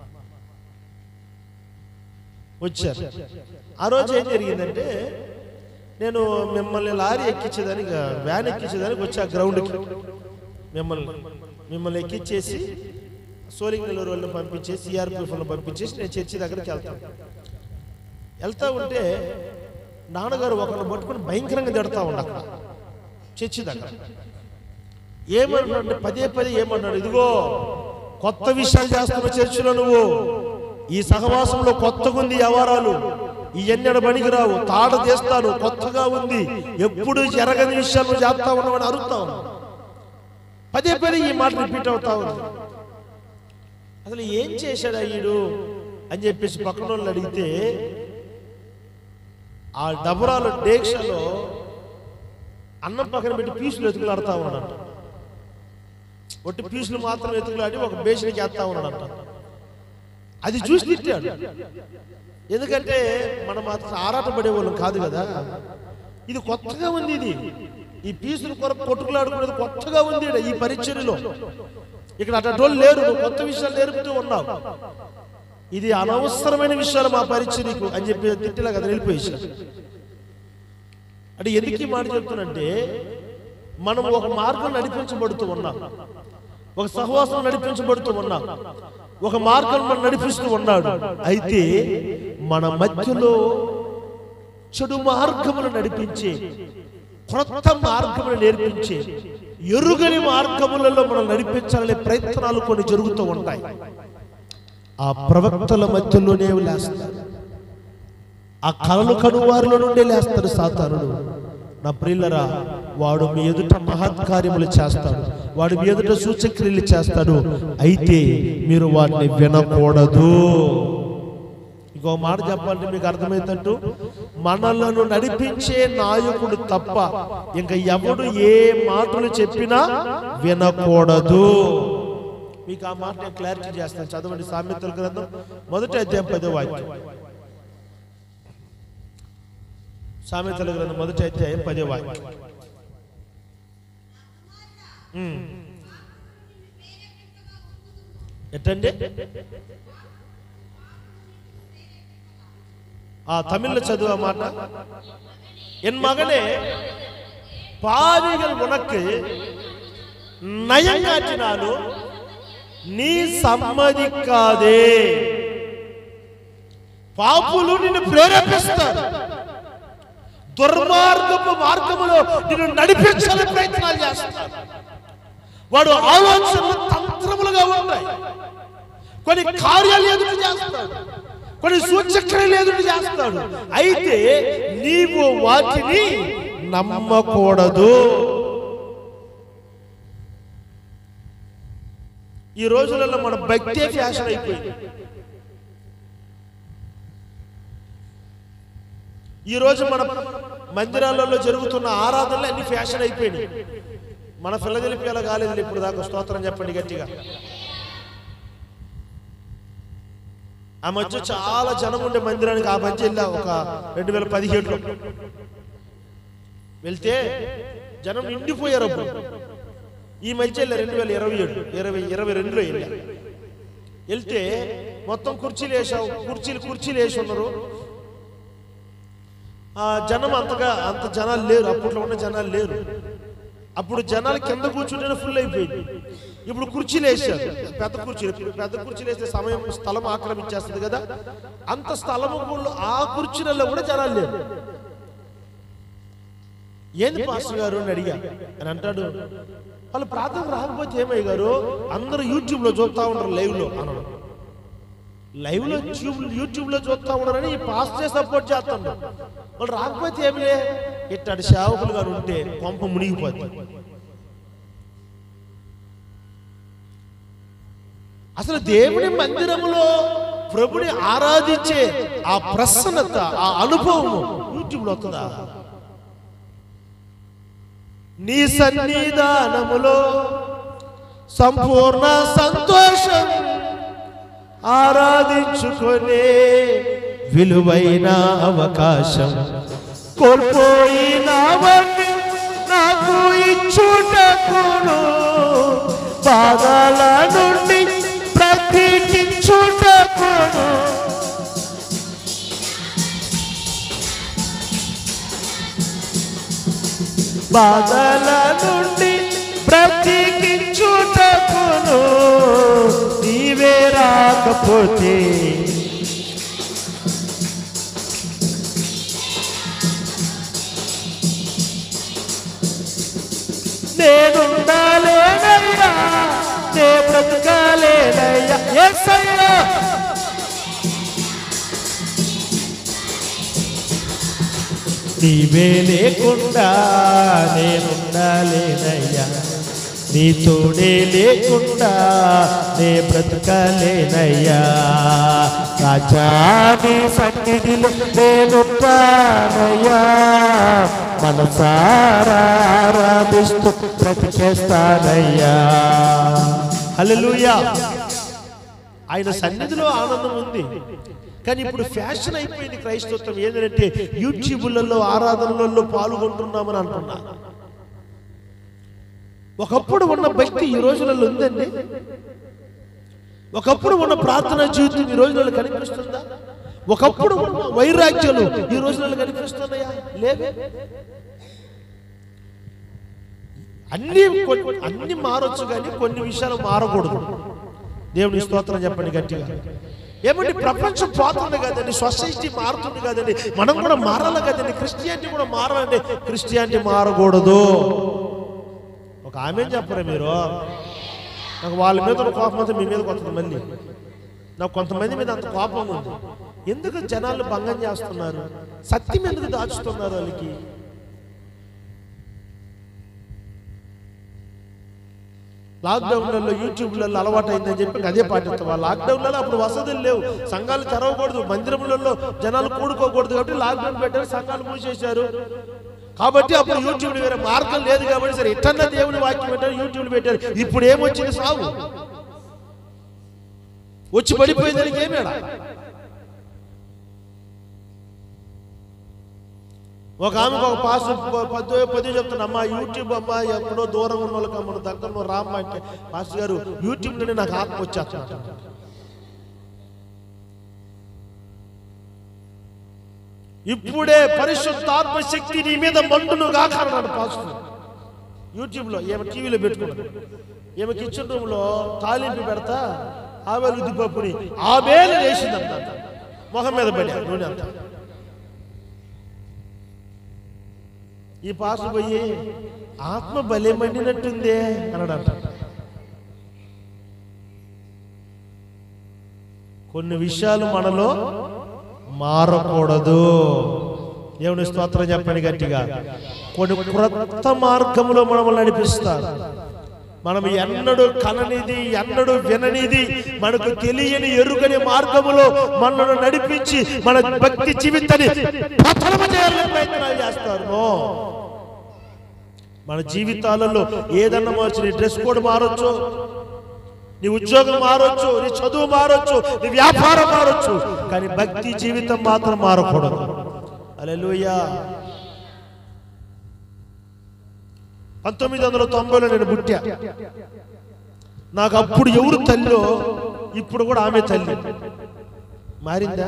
Speaker 1: వచ్చారు ఆ రోజు ఏం జరిగిందంటే నేను మిమ్మల్ని లారీ ఎక్కించేదానికి వ్యాన్ ఎక్కించేదానికి వచ్చా గ్రౌండ్కి మిమ్మల్ని మిమ్మల్ని ఎక్కించేసి సోలింగ్ నెల్లూరు వాళ్ళని పంపించేసి సిఆర్పిఎఫ్ వాళ్ళని పంపించేసి నేను చర్చి దగ్గరికి వెళ్తాను వెళ్తా ఉంటే నాన్నగారు ఒకరిని పట్టుకుని భయంకరంగా తిడతా ఉండ అక్కడ చర్చి దగ్గర ఏమన్నాడు అంటే పదే పదే ఏమన్నాడు ఇదిగో కొత్త విషయాలు చేస్తున్న చర్చిలో నువ్వు ఈ సహవాసంలో కొత్తగా ఉంది ఈ వ్యవహారాలు ఇవన్నీ పనికిరావు తాట తీస్తాను కొత్తగా ఉంది ఎప్పుడు జరగని విషయాలు నువ్వు చేస్తా ఉన్నావని అరుస్తా ఉన్నావు పదే పదే ఈ మాట రిపీట్ అవుతా ఉంది అసలు ఏం చేశాడు అయ్యుడు అని చెప్పేసి పక్కన వాళ్ళు అడిగితే ఆ డబరాల డేక్షలో అన్నం పక్కన పెట్టి పీసులు ఎతుకులాడుతా ఉన్నాడంట ఒట్టి పీసులు మాత్రం ఎతుకులాడి ఒక బేసిన్కి వేస్తా ఉన్నాడంట అది చూసి తిట్టాడు ఎందుకంటే మనం మాత్రం ఆరాటపడే వాళ్ళం కాదు కదా ఇది కొత్తగా ఉంది ఇది ఈ పీసులు కొరకు కొట్టుకులాడుకునేది కొత్తగా ఉంది ఈడ ఈ పరిచర్యలో ఇక్కడ అటోళ్ళు లేరు నువ్వు కొత్త విషయాలు నేర్పుతూ ఉన్నావు ఇది అనవసరమైన విషయాలు మా పరిచర్యకు అని చెప్పి తిట్టిలా కదా వెళ్ళిపోయేసాడు అంటే ఎందుకు ఈ మాట చెప్తున్నంటే మనం ఒక మార్గం నడిపించబడుతూ ఉన్నాం ఒక సహవాసం నడిపించబడుతూ ఉన్నాం ఒక మార్గం మనం నడిపిస్తూ ఉన్నాడు అయితే మన మధ్యలో చెడు మార్గములు నడిపించే క్రొత్త మార్గములు నేర్పించే ఎరుగని మార్గములలో మనం నడిపించాలనే ప్రయత్నాలు కొన్ని జరుగుతూ ఉంటాయి ఆ ప్రవక్తల మధ్యలోనే లేస్తారు ఆ కలలు కనువారిలో నుండే లేస్తాడు సాతానుడు నా ప్రియులరా వాడు మీ ఎదుట మహత్కార్యములు చేస్తాడు వాడు మీ ఎదుట సూచక్రియలు చేస్తాడు అయితే మీరు వాటిని వినకూడదు ఇంకో మాట చెప్పాలంటే మీకు అర్థమైనట్టు మనలను నడిపించే నాయకుడు తప్ప ఇంకా ఎవడు ఏ మాటలు చెప్పినా వినకూడదు మీకు ఆ మాట నేను క్లారిటీ చేస్తాను చదవండి సామెతల గ్రంథం మొదటి అధ్యాయం పదో వాక్యం సామెతల గ్రంథం మొదటి అధ్యాయం పదో వాక్యం ఉమ్. ఎట్టండి ఆ తమిళ్లో చదువు ఆ మాట ఎన్ మగనే பாவிகள் உனக்கு நயங்காற்றினாலும் நீ సమ్మదికాదే పాపులు నిన్ను ప్రేరేపిస్తారు దుర్మార్గపు మార్గములో నిన్ను నడిపించాలని ప్రయత్నాలు చేస్తారు వాడు ఆలోచనలు తంత్రములుగా ఉంటాయి కొన్ని కార్యాలు ఎదురు చేస్తాడు కొన్ని సూచక్రియలు ఎదురు చేస్తాడు అయితే నీవు వాటిని నమ్మకూడదు ఈ రోజులలో మన భక్తే ఫ్యాషన్ అయిపోయింది ఈ రోజు మన మందిరాలలో జరుగుతున్న ఆరాధనలు అన్ని ఫ్యాషన్ అయిపోయినాయి మన ఫిలదెలిపియాలో కాలేదు ఇప్పుడు దాకా స్తోత్రం చెప్పండి గట్టిగా ఆ మధ్య చాలా జనం ఉండే మందిరానికి ఆ మధ్య వెళ్ళా ఒక రెండు వేల పదిహేడులో వెళ్తే జనం నిండిపోయారు అప్పుడు ఈ మధ్య వెళ్ళా రెండు వేల ఇరవై ఏడు ఇరవై ఇరవై రెండులో వెళ్ళా వెళ్తే మొత్తం కుర్చీలు వేసావు కుర్చీలు కుర్చీలు వేసి ఉన్నారు ఆ జనం అంతగా అంత జనాలు లేరు అప్పట్లో ఉన్న జనాలు లేరు అప్పుడు జనాలు కింద కూర్చుంటేనే ఫుల్ అయిపోయింది ఇప్పుడు కుర్చీలు వేసారు పెద్ద కుర్చీలు ఇప్పుడు పెద్ద కుర్చీలు వేస్తే సమయం స్థలం ఆక్రమించేస్తుంది కదా అంత స్థలము కూడా- ఆ కుర్చీలలో కూడా జనాలు లేరు ఏంది పాస్టర్ గారు అని అడిగా అని అంటాడు వాళ్ళు ప్రార్థన రాకపోతే ఏమయ్య గారు అందరూ యూట్యూబ్ లో చూస్తా ఉంటారు లైవ్ లో అన్నాడు లైవ్ లో ట్యూబ్ యూట్యూబ్ లో చూస్తా ఉన్నారని ఈ పాస్టే సపోర్ట్ చేస్తాడు వాళ్ళు రాకపోతే ఏమిలే ఇట్టాడు సేవకులు గారు ఉంటే కొంప మునిగిపోద్ది అసలు దేవుని మందిరములో ప్రభుని ఆరాధించే ఆ ప్రసన్నత ఆ అనుభవము యూట్యూబ్ లో వస్తుందా నీ సన్నిధానములో సంపూర్ణ సంతోషం ఆరాధించుకునే విలువైన అవకాశం కోల్పోయినావని నాకు ఇచ్చుటకును బాధల నుండి ప్రతికించుటకును బాధల నుండి బ్రతికించుటకును నీవే రాకపోతే నేనుండాలేనయ్యా నే బ్రతకాలేనయ్యా ఎస్సయ్యా నీవే లేకుండా నేనుండాలేనయ్యా నీ తోడే లేకుండా నే బ్రతకలేనయ్యా రాజా నీ సన్నిధిలో నేనుంటానయ్యా మనసారా ఆరాధిస్తూ బ్రతికేస్తానయ్యా హల్లెలూయా ఆయన సన్నిధిలో ఆనందం ఉంది కానీ ఇప్పుడు ఫ్యాషన్ అయిపోయింది క్రైస్తవత్వం ఏంటంటే యూట్యూబ్లలో ఆరాధనలలో పాల్గొంటున్నామని అంటున్నా ఒకప్పుడు ఉన్న భక్తి ఈ రోజులలో ఉందండి ఒకప్పుడు ఉన్న ప్రార్థన జీవితం ఈ రోజులలో కనిపిస్తుందా ఒకప్పుడు ఉన్న వైరాగ్యాలు ఈ రోజులలో కనిపిస్తున్నాయా లేవే అన్ని కొన్ని- అన్ని మారొచ్చు కానీ కొన్ని విషయాలు మారకూడదు దేవుని స్తోత్రం చెప్పండి గట్టిగా ఏమండి ప్రపంచం పోతుంది కదండి సొసైటీ మారుతుంది కదండి మనం కూడా మారాలి కదండి క్రిస్టియానిటీ కూడా మారాలండి క్రిస్టియానిటీ మారకూడదు ఒక ఆమె చెప్పరా మీరు నాకు వాళ్ళ మీద ఉన్న కోపం అంతా మీ మీద వస్తుంది మళ్ళీ నాకు కొంతమంది మీద అంత కోపం ఉంది ఎందుకు జనాలు భంగం చేస్తున్నారు సత్యం ఎందుకు దాచుతున్నారు వాళ్ళకి లాక్డౌన్లలో యూట్యూబ్లలో అలవాటు అయిందని చెప్పి అదే పాటిస్తాం లాక్డౌన్లలో అప్పుడు వసతులు లేవు సంఘాలు తెరవకూడదు మందిరములలో జనాలు కూడుకోకూడదు కాబట్టి లాక్డౌన్ పెట్టారు సంఘాలు మూసేశారు కాబట్టి అప్పుడు యూట్యూబ్ వేరే మార్గం లేదు కాబట్టి సరే ఇట్టన్న దేవుని వాక్యం పెట్టారు యూట్యూబ్ పెట్టారు ఇప్పుడు ఏమొచ్చింది సాగు వచ్చి పడిపోయింది దానికి ఏమేడా ఒక ఆమెకు ఒక పాస్ పదో పదో చెప్తున్నా అమ్మా యూట్యూబ్ అమ్మా ఎక్కడో దూరం ఉన్న వాళ్ళకి మన దగ్గర రామ్మ అంటే పాస్టర్ గారు యూట్యూబ్ నుండి నాకు ఆత్మ వచ్చేస్తా ఇప్పుడే పరిశుద్ధాత్మ శక్తి నీ మీద మండును గాక అన్నాడు పాస్టర్ యూట్యూబ్లో ఏమో టీవీలో పెట్టుకున్నాడు ఏమో కిచెన్ రూమ్లో తాలింపు పెడతా ఆమె ఉద్దిపప్పుని ఆమె వేసిందంట మొహం మీద పడి నూనె అంతా ఈ పాసు పోయి ఆత్మ బలే మండినట్టుందే అన్నాడంట కొన్ని విషయాలు మనలో మారకూడదు దేవుని స్తోత్రం చెప్పండి గట్టిగా కొన్ని క్రొత్త మార్గంలో మనల్ని నడిపిస్తారు మనం ఎన్నడూ కననిది ఎన్నడూ విననిది మనకు తెలియని ఎరుగని మార్గములో మనల్ని నడిపించి మన భక్తి జీవితాన్ని పతనము చేయాలని ప్రయత్నాలు చేస్తారు నో. మన జీవితాలలో ఏదన్నా మార్చి నీ డ్రెస్ కోడ్ మారొచ్చు నీ ఉద్యోగం మారొచ్చు నీ చదువు మారొచ్చు నీ వ్యాపారం మారొచ్చు కానీ భక్తి జీవితం మాత్రం మారకూడదు అలెలుయ్యా పంతొమ్మిది వందల తొంభైలో నేను పుట్టా నాకు అప్పుడు ఎవరు తల్లో ఇప్పుడు కూడా ఆమె తల్లి మారిందా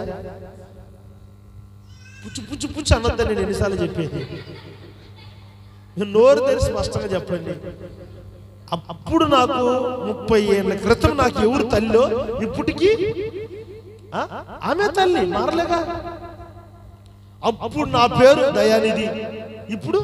Speaker 1: పుచ్చు పుచ్చు పుచ్చు అన్నద్దని నేను ఎన్నిసార్లు చెప్పేది మీరు నోరు తెరిచి స్పష్టంగా చెప్పండి అప్- అప్పుడు నాకు ముప్పై ఏళ్ళ క్రితం నాకు ఎవరు తల్లో ఇప్పటికి ఆ? ఆమె తల్లి మారలేగా అప్పుడు నా పేరు దయానిధి ఇప్పుడు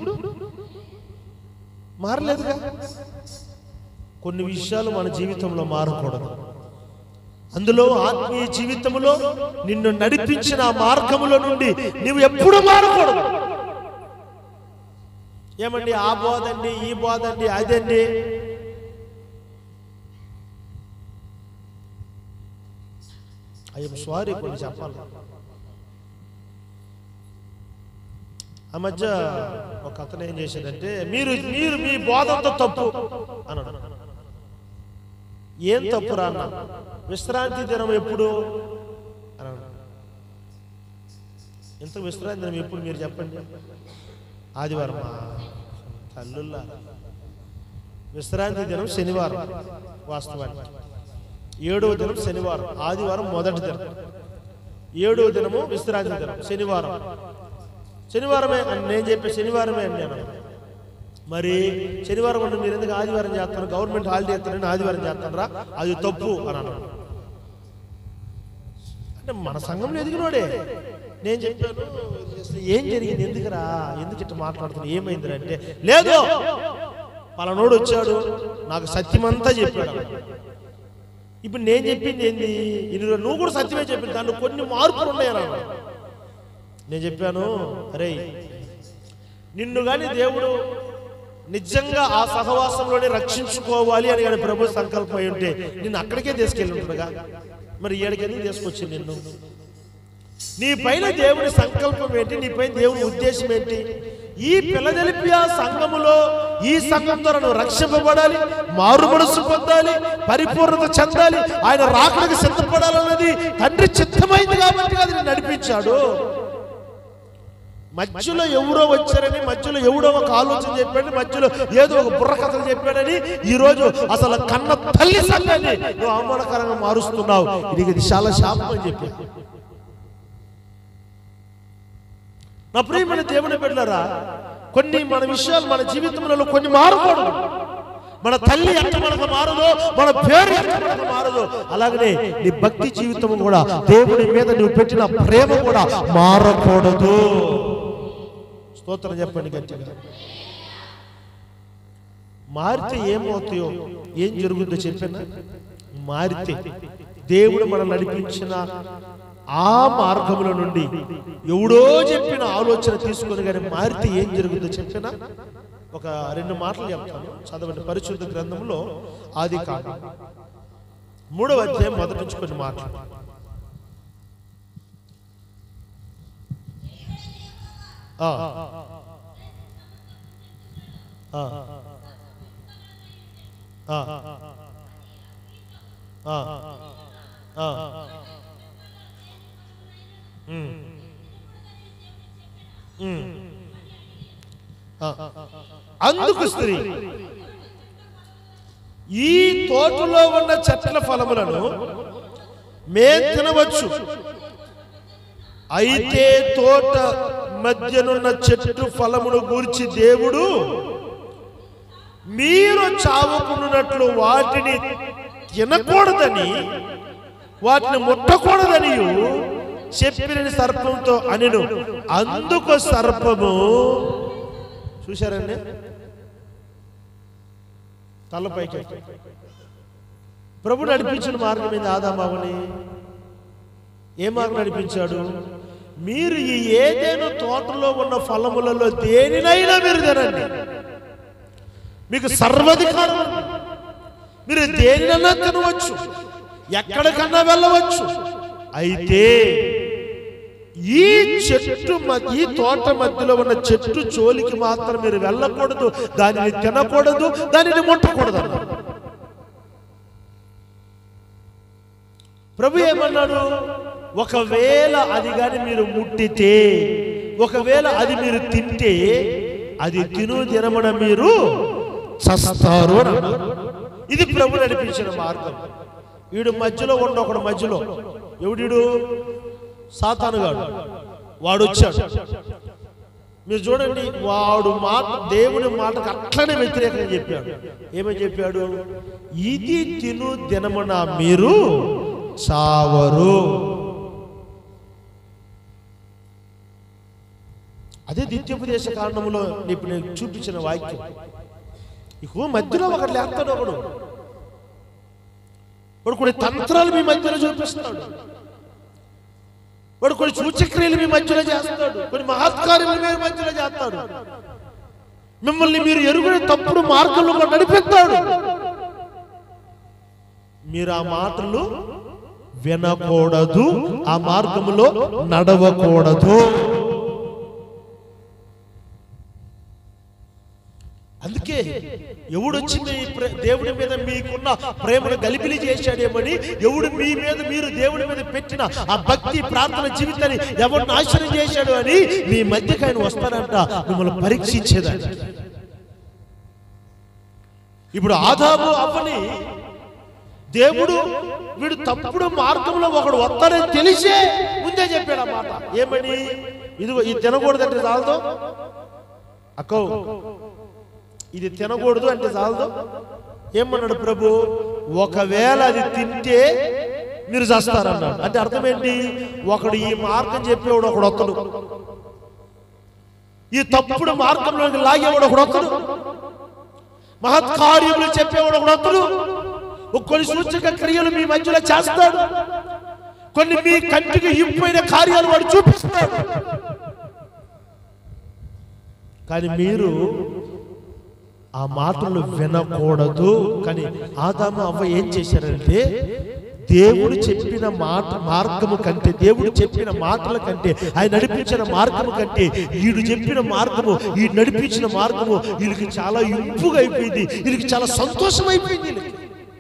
Speaker 1: మారలేదుగా కొన్ని విషయాలు మన జీవితంలో మారకూడదు అందులో ఆత్మీయ జీవితంలో నిన్ను నడిపించిన ఆ మార్గములో నుండి నువ్వు ఎప్పుడు మారకూడదు ఏమండి ఆ బోధండి ఈ బోధండి అదండి ఐఎమ్ సారీ కొన్ని చెప్పాలి ఆ మధ్య ఒక అతను ఏం చేశాడంటే మీరు మీరు మీ బోధంతో తప్పు అన్నాడు ఏం తప్పురా అన్న విశ్రాంతి దినం ఎప్పుడు అన్నాడు ఎంత విశ్రాంతి దినం ఎప్పుడు మీరు చెప్పండి ఆదివారం తల్లుల్లా విశ్రాంతి దినం శనివారం వాస్తవానికి ఏడవ దినం శనివారం ఆదివారం మొదటి దినం ఏడవ దినము విశ్రాంతి దినం శనివారం శనివారమే అని నేను చెప్పే శనివారమే అని నేను మరి శనివారం అంటే మీరు ఎందుకు ఆదివారం చేస్తారు గవర్నమెంట్ హాలిడే ఇస్తారని ఆదివారం చేస్తారా అది తప్పు అని అన్నాడు అంటే మన సంఘంలో ఎదిగినోడే నేను చెప్పాను అసలు ఏం జరిగింది ఎందుకురా ఎందుకు ఇట్లా మాట్లాడుతున్నా ఏమైందిరా అంటే లేదు పలానోడు వచ్చాడు నాకు సత్యమంతా చెప్పాడు అన్నాడు. ఇప్పుడు నేను చెప్పింది ఏంది ఇది నువ్వు కూడా సత్యమే చెప్పింది దాంట్లో కొన్ని మార్పులు ఉన్నాయి అన్నాడు నేను చెప్పాను అరే నిన్ను కానీ దేవుడు నిజంగా ఆ సహవాసంలోనే రక్షించుకోవాలి అని కానీ ప్రభు సంకల్పం అయి ఉంటే నిన్ను అక్కడికే తీసుకెళ్ళి ఉంటాడుగా మరి ఏడికి ఎందుకు తీసుకొచ్చింది నిన్ను నీ పైన దేవుని సంకల్పం ఏంటి నీ పైన దేవుని ఉద్దేశం ఏంటి ఈ పిల్లదెలిపియా సంఘములో ఈ సంఘం ద్వారా నువ్వు రక్షింపబడాలి మారు మనసు పొందాలి పరిపూర్ణత చెందాలి ఆయన రాకడానికి సిద్ధపడాలన్నది తండ్రి చిత్తమైంది కాబట్టి అది నేను నడిపించాడు మధ్యలో ఎవరో వచ్చారని మధ్యలో ఎవడో ఒక ఆలోచన చెప్పాడని మధ్యలో ఏదో ఒక బుర్రకథలు చెప్పాడని ఈ రోజు అసలు కన్న తల్లి సంఘాన్ని నువ్వు అవమానకరంగా మారుస్తున్నావు ఇది ఇది చాలా శాపం అని చెప్పి నా ప్రియమైన దేవుని బిడ్డలారా కొన్ని మన విషయాలు మన జీవితంలో కొన్ని మారకూడదు మన తల్లి ఎంత మనకు మారదో మన పేరు ఎంత మనకు మారదో అలాగనే నీ భక్తి జీవితం కూడా దేవుని మీద నువ్వు పెట్టిన ప్రేమ కూడా మారకూడదు స్తోత్రం చెప్పండి గట్టిగా మారితే ఏమవుతాయో ఏం జరుగుతుందో చెప్పినా మారితే దేవుడు మనం నడిపించిన ఆ మార్గముల నుండి ఎవడో చెప్పిన ఆలోచన తీసుకొని కానీ మారితే ఏం జరుగుతుందో చెప్పినా ఒక రెండు మాటలు చెప్తాను చదవండి పరిశుద్ధ గ్రంథంలో ఆది కాండం మూడవ అధ్యాయం మొదటి నుంచి కొన్ని మాటలు ఆ. ఆ. ఆ. ఆ. ఆ. ఉమ్. ఉమ్. ఆ. అందుకు స్త్రీ ఈ తోటలో ఉన్న చెట్ల ఫలములను మే తినవచ్చు అయితే తోట మధ్యనున్న చెట్టు ఫలమును గూర్చి దేవుడు మీరు చావుకున్నట్లు వాటిని తినకూడదని వాటిని ముట్టకూడదని చెప్పిన సర్పంతో అనిను అందుకు సర్పము చూశారండి తలపైకి ప్రభు నడిపించిన మార్గం మీద ఆదామావని ఏ మార్గం నడిపించాడు మీరు ఈ ఏదైనా తోటలో ఉన్న ఫలములలో దేనినైనా మీరు తినండి మీకు సర్వధికారం ఉంది. మీరు దేనినైనా తినవచ్చు ఎక్కడికన్నా వెళ్ళవచ్చు అయితే ఈ చెట్టు మ- ఈ తోట మధ్యలో ఉన్న చెట్టు చోలికి మాత్రం మీరు వెళ్ళకూడదు దానిని తినకూడదు దానిని ముట్టకూడదు అన్నారు. ప్రభు ఏమన్నాడు ఒకవేళ అది కానీ మీరు ముట్టితే ఒకవేళ అది మీరు తింటే అది తిను దినమున మీరు చస్తారు అని అన్నారు. ఇది ప్రభు నడిపించిన మార్గం వీడు మధ్యలో ఉండ ఒకడు మధ్యలో ఎవడీడు సాతానుగాడు వాడు వచ్చాడు మీరు చూడండి వాడు మాట దేవుని మాటకు అట్లనే వ్యతిరేకంగా చెప్పాడు ఏమని చెప్పాడు ఇది తిను దినమున మీరు చావరు అదే ద్వితీయోపదేశ కారణంలో ఇప్పుడు నేను చూపించిన వాక్యం ఇక మధ్యలో ఒకడు లేస్తాడు ఒకడు వాడు కొన్ని తంత్రాలు మీ మధ్యలో చూపిస్తాడు వాడు కొన్ని సూచక్రియలు మీ మధ్యలో చేస్తాడు కొన్ని మహత్కార్యములు మీ మధ్యలో చేస్తాడు మిమ్మల్ని మీరు ఎరుగుని తప్పుడు మార్గంలో కూడా నడిపిస్తాడు మీరు ఆ మాటలు వినకూడదు ఆ మార్గములో నడవకూడదు అందుకే ఎవడొచ్చి మీ ప్రే- దేవుడి మీద మీకున్న ప్రేమను గలిబిలి చేశాడేమని ఎవడు మీ మీద మీరు దేవుడి మీద పెట్టిన ఆ భక్తి ప్రార్థన జీవితాన్ని ఎవరు నాశనం చేశాడు అని మీ మధ్యకి ఆయన వస్తాడంట మిమ్మల్ని పరీక్షించేదాన్ని ఇప్పుడు ఆదాము అవ్వని దేవుడు వీడు తప్పుడు మార్గంలో ఒకడు వస్తాడని తెలిసే ముందే చెప్పాడు ఆ మాట ఏమని ఇదిగో ఇది తినకూడదంటే చాలదు అక్కో ఇది తినకూడదు అంటే చాలదు ఏమన్నాడు ప్రభు ఒకవేళ అది తింటే మీరు చేస్తారన్నాడు అంటే అర్థం ఏంటి ఒకడు ఈ మార్గం చెప్పేవాడు ఒకడు వస్తాడు ఈ తప్పుడు మార్గంలోకి లాగేవాడు ఒకడు వస్తాడు మహత్కార్యములు చెప్పేవాడు ఒకడు వస్తాడు కొన్ని సూచక క్రియలు మీ మధ్యలో చేస్తాడు కొన్ని మీ కంటికి ఇంపైన కార్యాలు వాడు చూపిస్తాడు కానీ మీరు ఆ మాటలు వినకూడదు కానీ ఆదాము అవ్వ ఏం చేశారంటే దేవుడు చెప్పిన మాట మార్గము కంటే దేవుడు చెప్పిన మాటల కంటే ఆయన నడిపించిన మార్గము కంటే వీడు చెప్పిన మార్గము ఈ నడిపించిన మార్గము వీళ్ళకి చాలా ఇంపుగా అయిపోయింది వీళ్ళకి చాలా సంతోషం అయిపోయింది వీళ్ళకి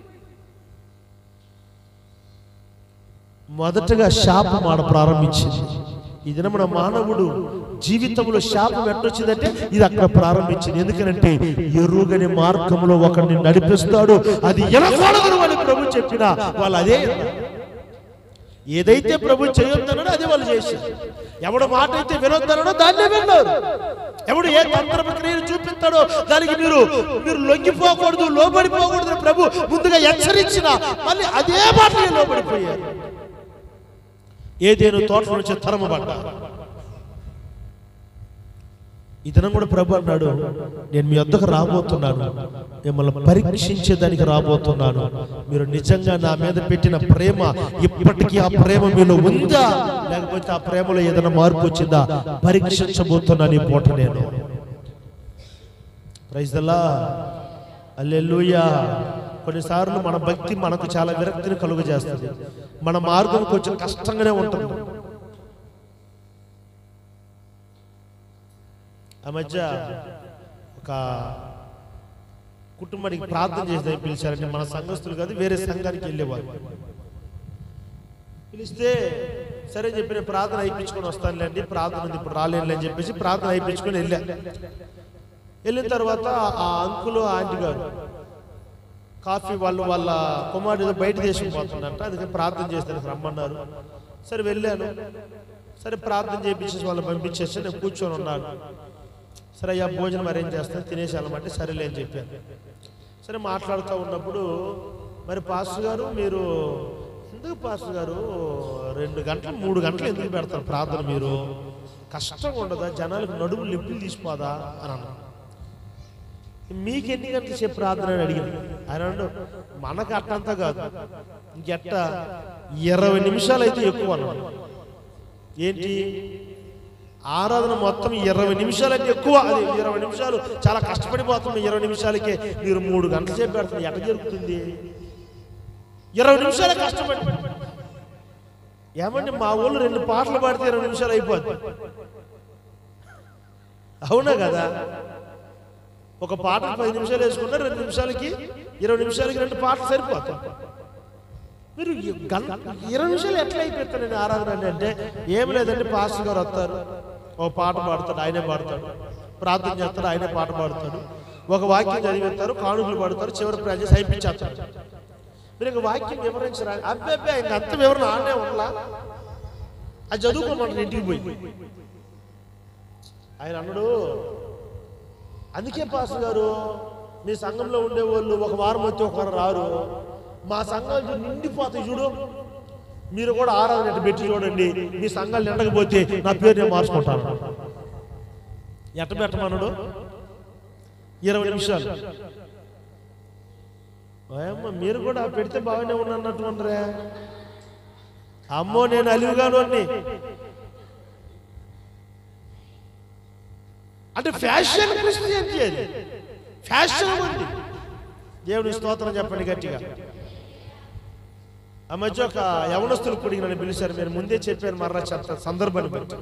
Speaker 1: మొదటగా శాపం ఆడ ప్రారంభించింది ఈ దినమున మానవుడు జీవితంలో శాపం ఎట్టొచ్చిందంటే ఇది అక్కడ ప్రారంభించింది ఎందుకనంటే ఎరుగని మార్గంలో ఒకరిని నడిపిస్తాడు అది ఎనకూడదు అని ప్రభు చెప్పిన వాళ్ళు అదే విన్నారు. ఏదైతే ప్రభు చేయొద్దన్నాడో అదే వాళ్ళు చేశారు ఎవడు మాట అయితే వినొద్దన్నాడో దాన్నే విన్నారు ఎవడు ఏ తంత్ర క్రియలు చూపిస్తాడో దానికి మీరు మీరు లొంగిపోకూడదు లోబడిపోకూడదు అని ప్రభు ముందుగా హెచ్చరించిన మళ్ళీ అదే మాటకి లోబడిపోయారు ఏదేను తోట నుంచి తరమబడ్డా ఈ దినం కూడా ప్రభు అన్నాడు నేను మీ వద్దకు రాబోతున్నాను మిమ్మల్ని పరీక్షించేదానికి రాబోతున్నాను మీరు నిజంగా నా మీద పెట్టిన ప్రేమ ఇప్పటికీ ఆ ప్రేమ మీలో ఉందా లేకపోతే ఆ ప్రేమలో ఏదైనా మార్పు వచ్చిందా పరీక్షించబోతున్నాను ఈ పూట నేను ప్రైజ్దల్లా అల్లెలుయా కొన్నిసార్లు మన భక్తి మనకు చాలా విరక్తిని కలుగు చేస్తుంది మన మార్గం కొంచెం కష్టంగానే ఉంటుంది ఆ మధ్య ఒక కుటుంబానికి ప్రార్థన చేసి పిలిచారంటే మన సంఘస్థులు కాదు వేరే సంఘానికి వెళ్ళేవారు పిలిస్తే సరే చెప్పి నేను ప్రార్థన అయిపించుకొని వస్తానులేండి ప్రార్థన ఉంది ఇప్పుడు రాలేనులే అని చెప్పేసి ప్రార్థన అయిపించుకొని వెళ్ళా వెళ్ళిన తర్వాత ఆ అంకులు ఆంటీ గారు కాఫీ వాళ్ళు వాళ్ళ కుమారుడు ఏదో బయట దేశం పోతుందంట అందుకని ప్రార్థన చేస్తానికి రమ్మన్నారు సరే వెళ్ళాను సరే ప్రార్థన చేయించేసి వాళ్ళని పంపించేసి నేను కూర్చొని ఉన్నాను సరే అయ్యా భోజనం అరేంజ్ చేస్తాను తినేసి వెళ్ళమంటే సరేలే అని చెప్పాను సరే మాట్లాడుతూ ఉన్నప్పుడు మరి పాస్టర్ గారు మీరు ఎందుకు పాస్టర్ గారు రెండు గంటలు మూడు గంటలు ఎందుకు పెడతారు ప్రార్థన మీరు కష్టంగా ఉండదా జనాలకు నడుము లిప్పులు తీసిపోదా అని అన్నాను మీకు ఎన్ని గంటలు సేపు ప్రార్థన అని అడిగాను ఆయన అన్నాడు మనకు అట్టంతా కాదు ఇంకెట్ట ఇరవై నిమిషాలు అయితే ఎక్కువ అన్నాడు ఏంటి ఆరాధన మొత్తం ఇరవై నిమిషాలంటే ఎక్కువ అది ఇరవై నిమిషాలు చాలా కష్టపడిపోతుంది ఇరవై నిమిషాలకే మీరు మూడు గంటల సేపు పెడుతుంది ఎట జరుగుతుంది ఇరవై నిమిషాలే కష్టపడి ఏమండి మా ఊళ్ళు రెండు పాటలు పాడితే ఇరవై నిమిషాలు అయిపోద్ది అవునా కదా ఒక పాట పది నిమిషాలు వేసుకున్నా రెండు నిమిషాలకి ఇరవై నిమిషాలకి రెండు పాటలు సరిపోతాయి మీరు ఈ గం ఇరవై నిమిషాలు ఎట్లా అయిపోతానండి ఆరాధన అని అంటే ఏం లేదండి పాస్టర్ గారు వస్తారు ఒక పాట పాడతాడు ఆయనే పాడతాడు ప్రార్థన చేస్తాడు ఆయనే పాట పాడతాడు ఒక వాక్యం చదివిస్తారు కానుకలు పాడతారు చివరి ప్రజెస్ అయిపించేస్తాడు మీరు ఇంక వాక్యం వివరించరా అబ్బే అబ్బే ఇంక అంత వివరణ ఆడే ఉండలా అది చదువుకోమంటారు ఇంటికి పోయి ఆయన అన్నాడు అందుకే పాస్టర్ గారు మీ సంఘంలో ఉండేవాళ్ళు ఒక వారం వచ్చి ఒక వారం రారు మా సంఘాలు చూడు నిండిపోతాయి చూడు మీరు కూడా ఆరాధన ఇట్ట పెట్టి చూడండి మీ సంఘాలు నిండకపోతే నా పేరు నేను మార్చుకుంటాను ఎట్ట పెట్టమన్నాడు ఇరవై నిమిషాలు ఓయమ్మ మీరు కూడా పెడితే బాగానే ఉన్నట్టు ఉండరే అమ్మో నేను అలివిగాను అన్ని అంటే ఫ్యాషన్ క్రిస్టియానిటీ అది ఫ్యాషన్ ఉంది దేవుని స్తోత్రం చెప్పండి గట్టిగా ఆ మధ్య ఒక యవనస్తులు కూడికి నన్ను పిలిచారు మీరు ముందే చెప్పారు మరలా చెప్తా సందర్భాన్ని బట్టి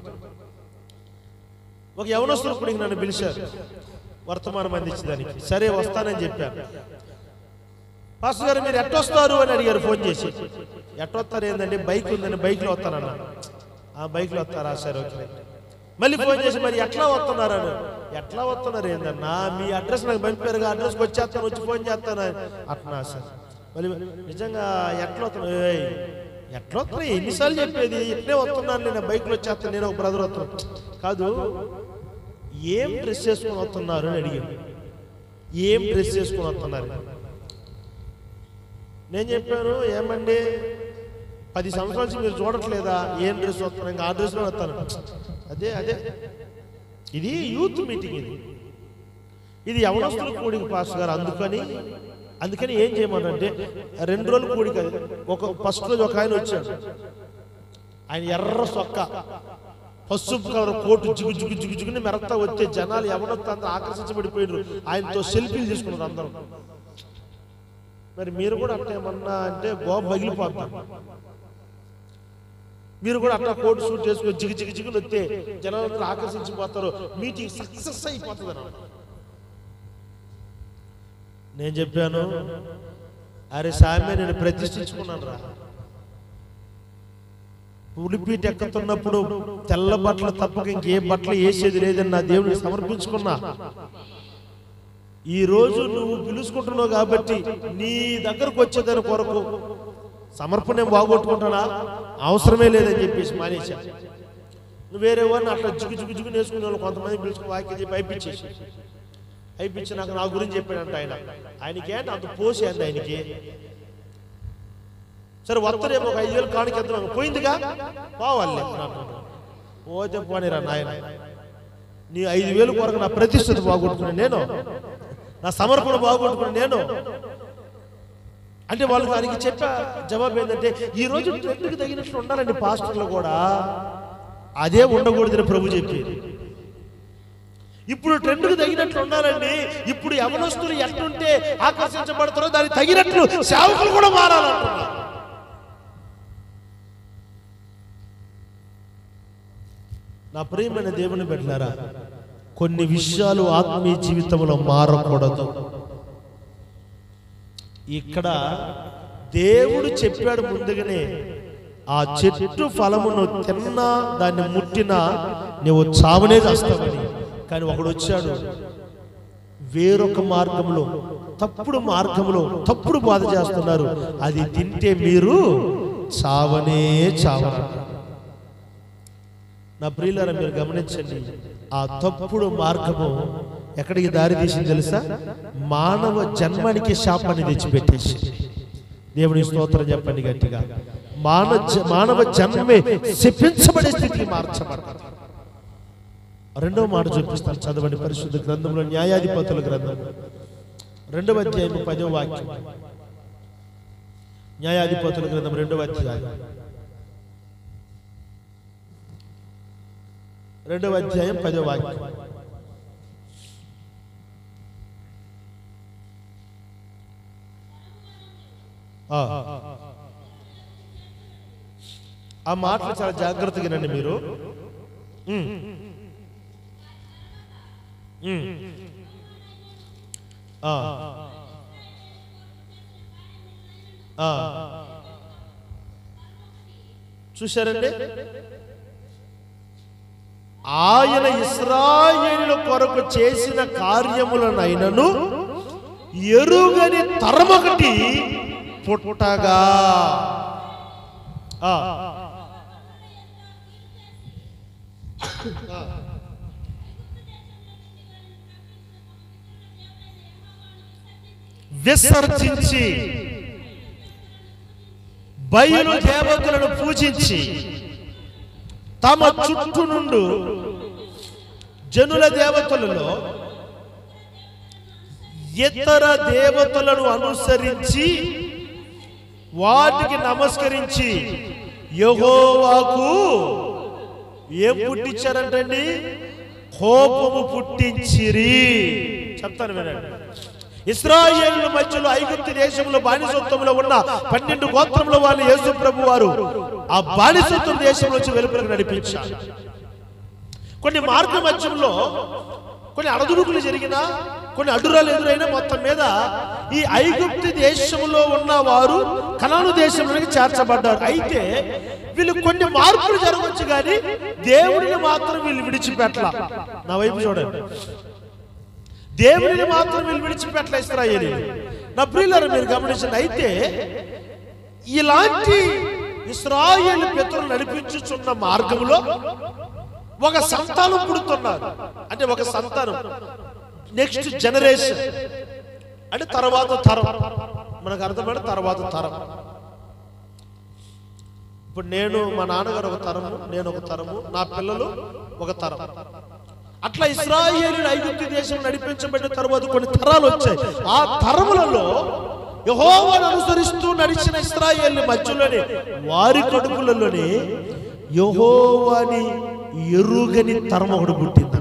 Speaker 1: ఒక యవనస్తులు కూడికి నన్ను పిలిచారు వర్తమానం అందించడానికి సరే వస్తానని చెప్పాను పాస్టర్ గారు మీరు ఎట్టొస్తారు అని అడిగారు ఫోన్ చేసి ఎట్టొస్తారు ఏందండి బైక్ ఉందని బైక్లో వస్తానన్నా ఆ బైక్లో వస్తారా సరే ఓకే మళ్ళీ ఫోన్ చేసి మరి ఎట్లా వస్తున్నారు అని ఎట్లా వస్తున్నారు ఏందన్నా మీ అడ్రస్ నాకు పంపారు అడ్రస్కి వచ్చేస్తాను వచ్చి ఫోన్ చేస్తాను అట్లా సార్ మళ్ళీ నిజంగా ఎట్లా వస్తున్నావు ఏయ్, ఎట్లా వస్తున్నాయి ఎన్నిసార్లు చెప్పేది ఇట్లే వస్తున్నాను నేను బైక్లో వచ్చేస్తాను నేను ఒక బ్రదర్ వస్తున్నాను కాదు ఏం డ్రెస్ చేసుకొని వస్తున్నారు అని అడిగాను ఏం డ్రెస్ చేసుకొని వస్తున్నారు నేను చెప్పాను ఏమండి పది సంవత్సరాల నుంచి మీరు చూడట్లేదా ఏం డ్రెస్ వస్తున్నాను ఇంకా ఆ డ్రెస్లో వస్తాను అదే అదే ఇది యూత్ మీటింగ్ ఇది ఇది యవనస్తుల కూడిక పాస్టర్ గారు అందుకని అందుకని ఏం చేయమనంటే రెండు రోజులు కూడిక అది. ఒక ఫస్ట్ రోజు ఒక ఆయన వచ్చాడు ఆయన ఎర్ర సొక్క పసుపు కలర్ కోటు జిగు జిగు జిగు జిగుని మెరత్తా వచ్చే జనాలు ఎవరొత్త అందరూ ఆకర్షించబడిపోయినారు ఆయనతో సెల్ఫీలు తీసుకున్నారు అందరూ మరి మీరు కూడా అట్లా ఏమన్నా అంటే గోప పగిలిపోతారు మీరు కూడా అట్లా కోటు సూట్ చేసుకొని జిగి జిగి జిగులు వస్తే జనాలందరూ ఆకర్షించిపోతారు మీటింగ్ సక్సెస్ అయిపోతుంది అన్నమాట నేను చెప్పాను అరే సామె నేను ప్రతిష్ఠించుకున్నాను రా ఉలిపీట ఎక్కుతున్నప్పుడు తెల్ల బట్టలు తప్పక ఇంకే బట్టలు వేసేది లేదని నా దేవుడికి సమర్పించుకున్నా ఈ రోజు నువ్వు పిలుచుకుంటున్నావు కాబట్టి నీ దగ్గరకు వచ్చేదాని కొరకు సమర్పణ ఏం బాగొట్టుకుంటానా అవసరమే లేదని చెప్పేసి మానేశా నువ్వు వేరే వారిని అట్లా జిగు జిగు జిగు నేర్చుకునే వాళ్ళు కొంతమంది పిలుచుకుని వాక్యం చెప్పి అయిపించేసి అయిపించి నాకు నా గురించి చెప్పాడంట ఆయన ఆయనకి ఏంటి అంత పోసి అంది ఆయనకి సరే వత్తరేమో ఒక ఐదు వేలు కాಣಿకి ఎద్దాం పోయిందిగా పోవాలి పోతే పోనీరా నాయన నీ ఐదు వేలు కొరకు నా ప్రతిష్టత బాగొట్టుకుని నేను నా సమర్పణ బాగొట్టుకుని నేను అంటే వాళ్ళు దానికి చెప్పా జవాబు ఏంటంటే ఈ రోజు ట్రెండ్కి తగినట్లు ఉండాలండి పాస్టర్లు కూడా అదే ఉండకూడదని ప్రభు చెప్పేది ఇప్పుడు ట్రెండ్కి తగినట్లు ఉండాలండి ఇప్పుడు యవనస్తులు ఎట్లుంటే ఆకర్షించబడతారో దానికి తగినట్లు సేవకులు కూడా మారాలంటున్నారు నా ప్రియమైన దేవుని పెట్టారా కొన్ని విషయాలు ఆత్మీయ జీవితంలో మారకూడదు ఇక్కడ దేవుడు చెప్పాడు ముందుగానే ఆ చెట్టు ఫలమును తిన్నా దాన్ని ముట్టినా నువ్వు చావనే చేస్తావని కానీ ఒకడు వచ్చాడు వేరొక మార్గంలో తప్పుడు మార్గంలో తప్పుడు బాధ చేస్తున్నారు అది తింటే మీరు చావనే చావన్నారు నా ప్రియులారా మీరు గమనించండి ఆ తప్పుడు మార్గము ఎక్కడికి దారి తీసింది తెలుసా మానవ జన్మానికి శాపాన్ని తెచ్చిపెట్టేసి దేవుని స్తోత్రం చెప్పండి గట్టిగా మానవ జ- మానవ జన్మే శపించబడే స్థితికి మార్చబడతారు రెండవ మాట చూపిస్తాను చదవండి పరిశుద్ధ గ్రంథంలో న్యాయాధిపతుల గ్రంథం రెండవ అధ్యాయం పదవ వాక్యం న్యాయాధిపతుల గ్రంథం రెండవ అధ్యాయం రెండవ అధ్యాయం పదో వాక్యం ఆ. ఆ మాటలు చాలా జాగ్రత్తగా వినండి మీరు ఉమ్. ఉమ్. ఆ. ఆ. చూశారండి ఆయన ఇస్రాయేలుల కొరకు చేసిన కార్యములనైనను ఎరుగని తరమొకటి పుట్టగా ఆ. విసర్జించి బయలు దేవతలను పూజించి తమ చుట్టూ నుండు జనుల దేవతలలో ఇతర దేవతలను అనుసరించి వాటికి నమస్కరించి యహోవాకు ఏం పుట్టించారంటండి కోపము పుట్టించిరి చెప్తాను వినండి ఇస్రాయేల్ మధ్యలో ఐగుప్తు దేశంలో బానిసత్వంలో ఉన్న పన్నెండు గోత్రముల వాళ్ళు యేసు ప్రభు వారు ఆ బానిసత్వం దేశం నుంచి వెలుపలకు నడిపించారు కొన్ని మార్గ మధ్యంలో కొన్ని అడదుడుకులు జరిగినా కొన్ని అడ్డురాలు ఎదురైనా మొత్తం మీద ఈ ఐగుప్తు దేశంలో ఉన్న వారు కనాను దేశంలోకి చేర్చబడ్డారు అయితే వీళ్ళు కొన్ని మార్పులు జరగవచ్చు కానీ దేవుడిని మాత్రం వీళ్ళు విడిచిపెట్టల నా వైపు చూడండి దేవుడిని మాత్రం వీళ్ళు విడిచిపెట్టల ఇస్రాయేలీ నా ప్రియులారు మీరు గమనించండి అయితే ఇలాంటి ఇస్రాయేల్ పితరులు నడిపించుచున్న మార్గంలో ఒక సంతానం పుడుతున్నారు అంటే ఒక సంతానం నెక్స్ట్ జనరేషన్ అంటే తర్వాత తరం మనకు అర్థమైన తర్వాత తరం ఇప్పుడు నేను మా నాన్నగారు ఒక తరము నేను ఒక తరము నా పిల్లలు ఒక తరం అట్లా ఇస్రాయేలు ఐగుప్తు దేశం నడిపించబడిన తర్వాత కొన్ని తరాలు వచ్చాయి ఆ తరములలో యహోవాను అనుసరిస్తూ నడిచిన ఇస్రాయేల్ మధ్యలోనే వారి కడుపులలోనే యహోవాని ఎరుగని తరం ఒకటి పుట్టిందంట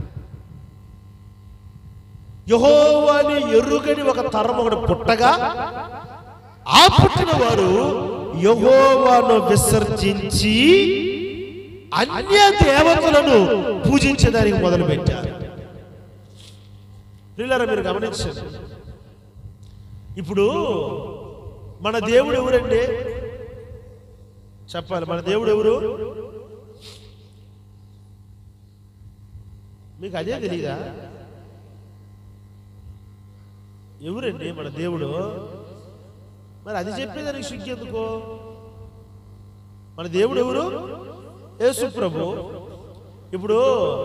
Speaker 1: యహోవాని ఎరుగని ఒక తరం ఒకటి పుట్టగా ఆ పుట్టిన వారు యహోవాను విసర్జించి అన్య దేవతలను పూజించడానికి మొదలు పెట్టారు ప్రియులారా మీరు గమనించండి ఇప్పుడు మన దేవుడు ఎవరండి చెప్పాలి మన దేవుడు ఎవరు మీకు అదే తెలీదా ఎవరండి మన దేవుడు మరి అది చెప్పేదానికి సిగ్గు ఎందుకో మన దేవుడు ఎవరు యేసు ప్రభు ఇప్పుడు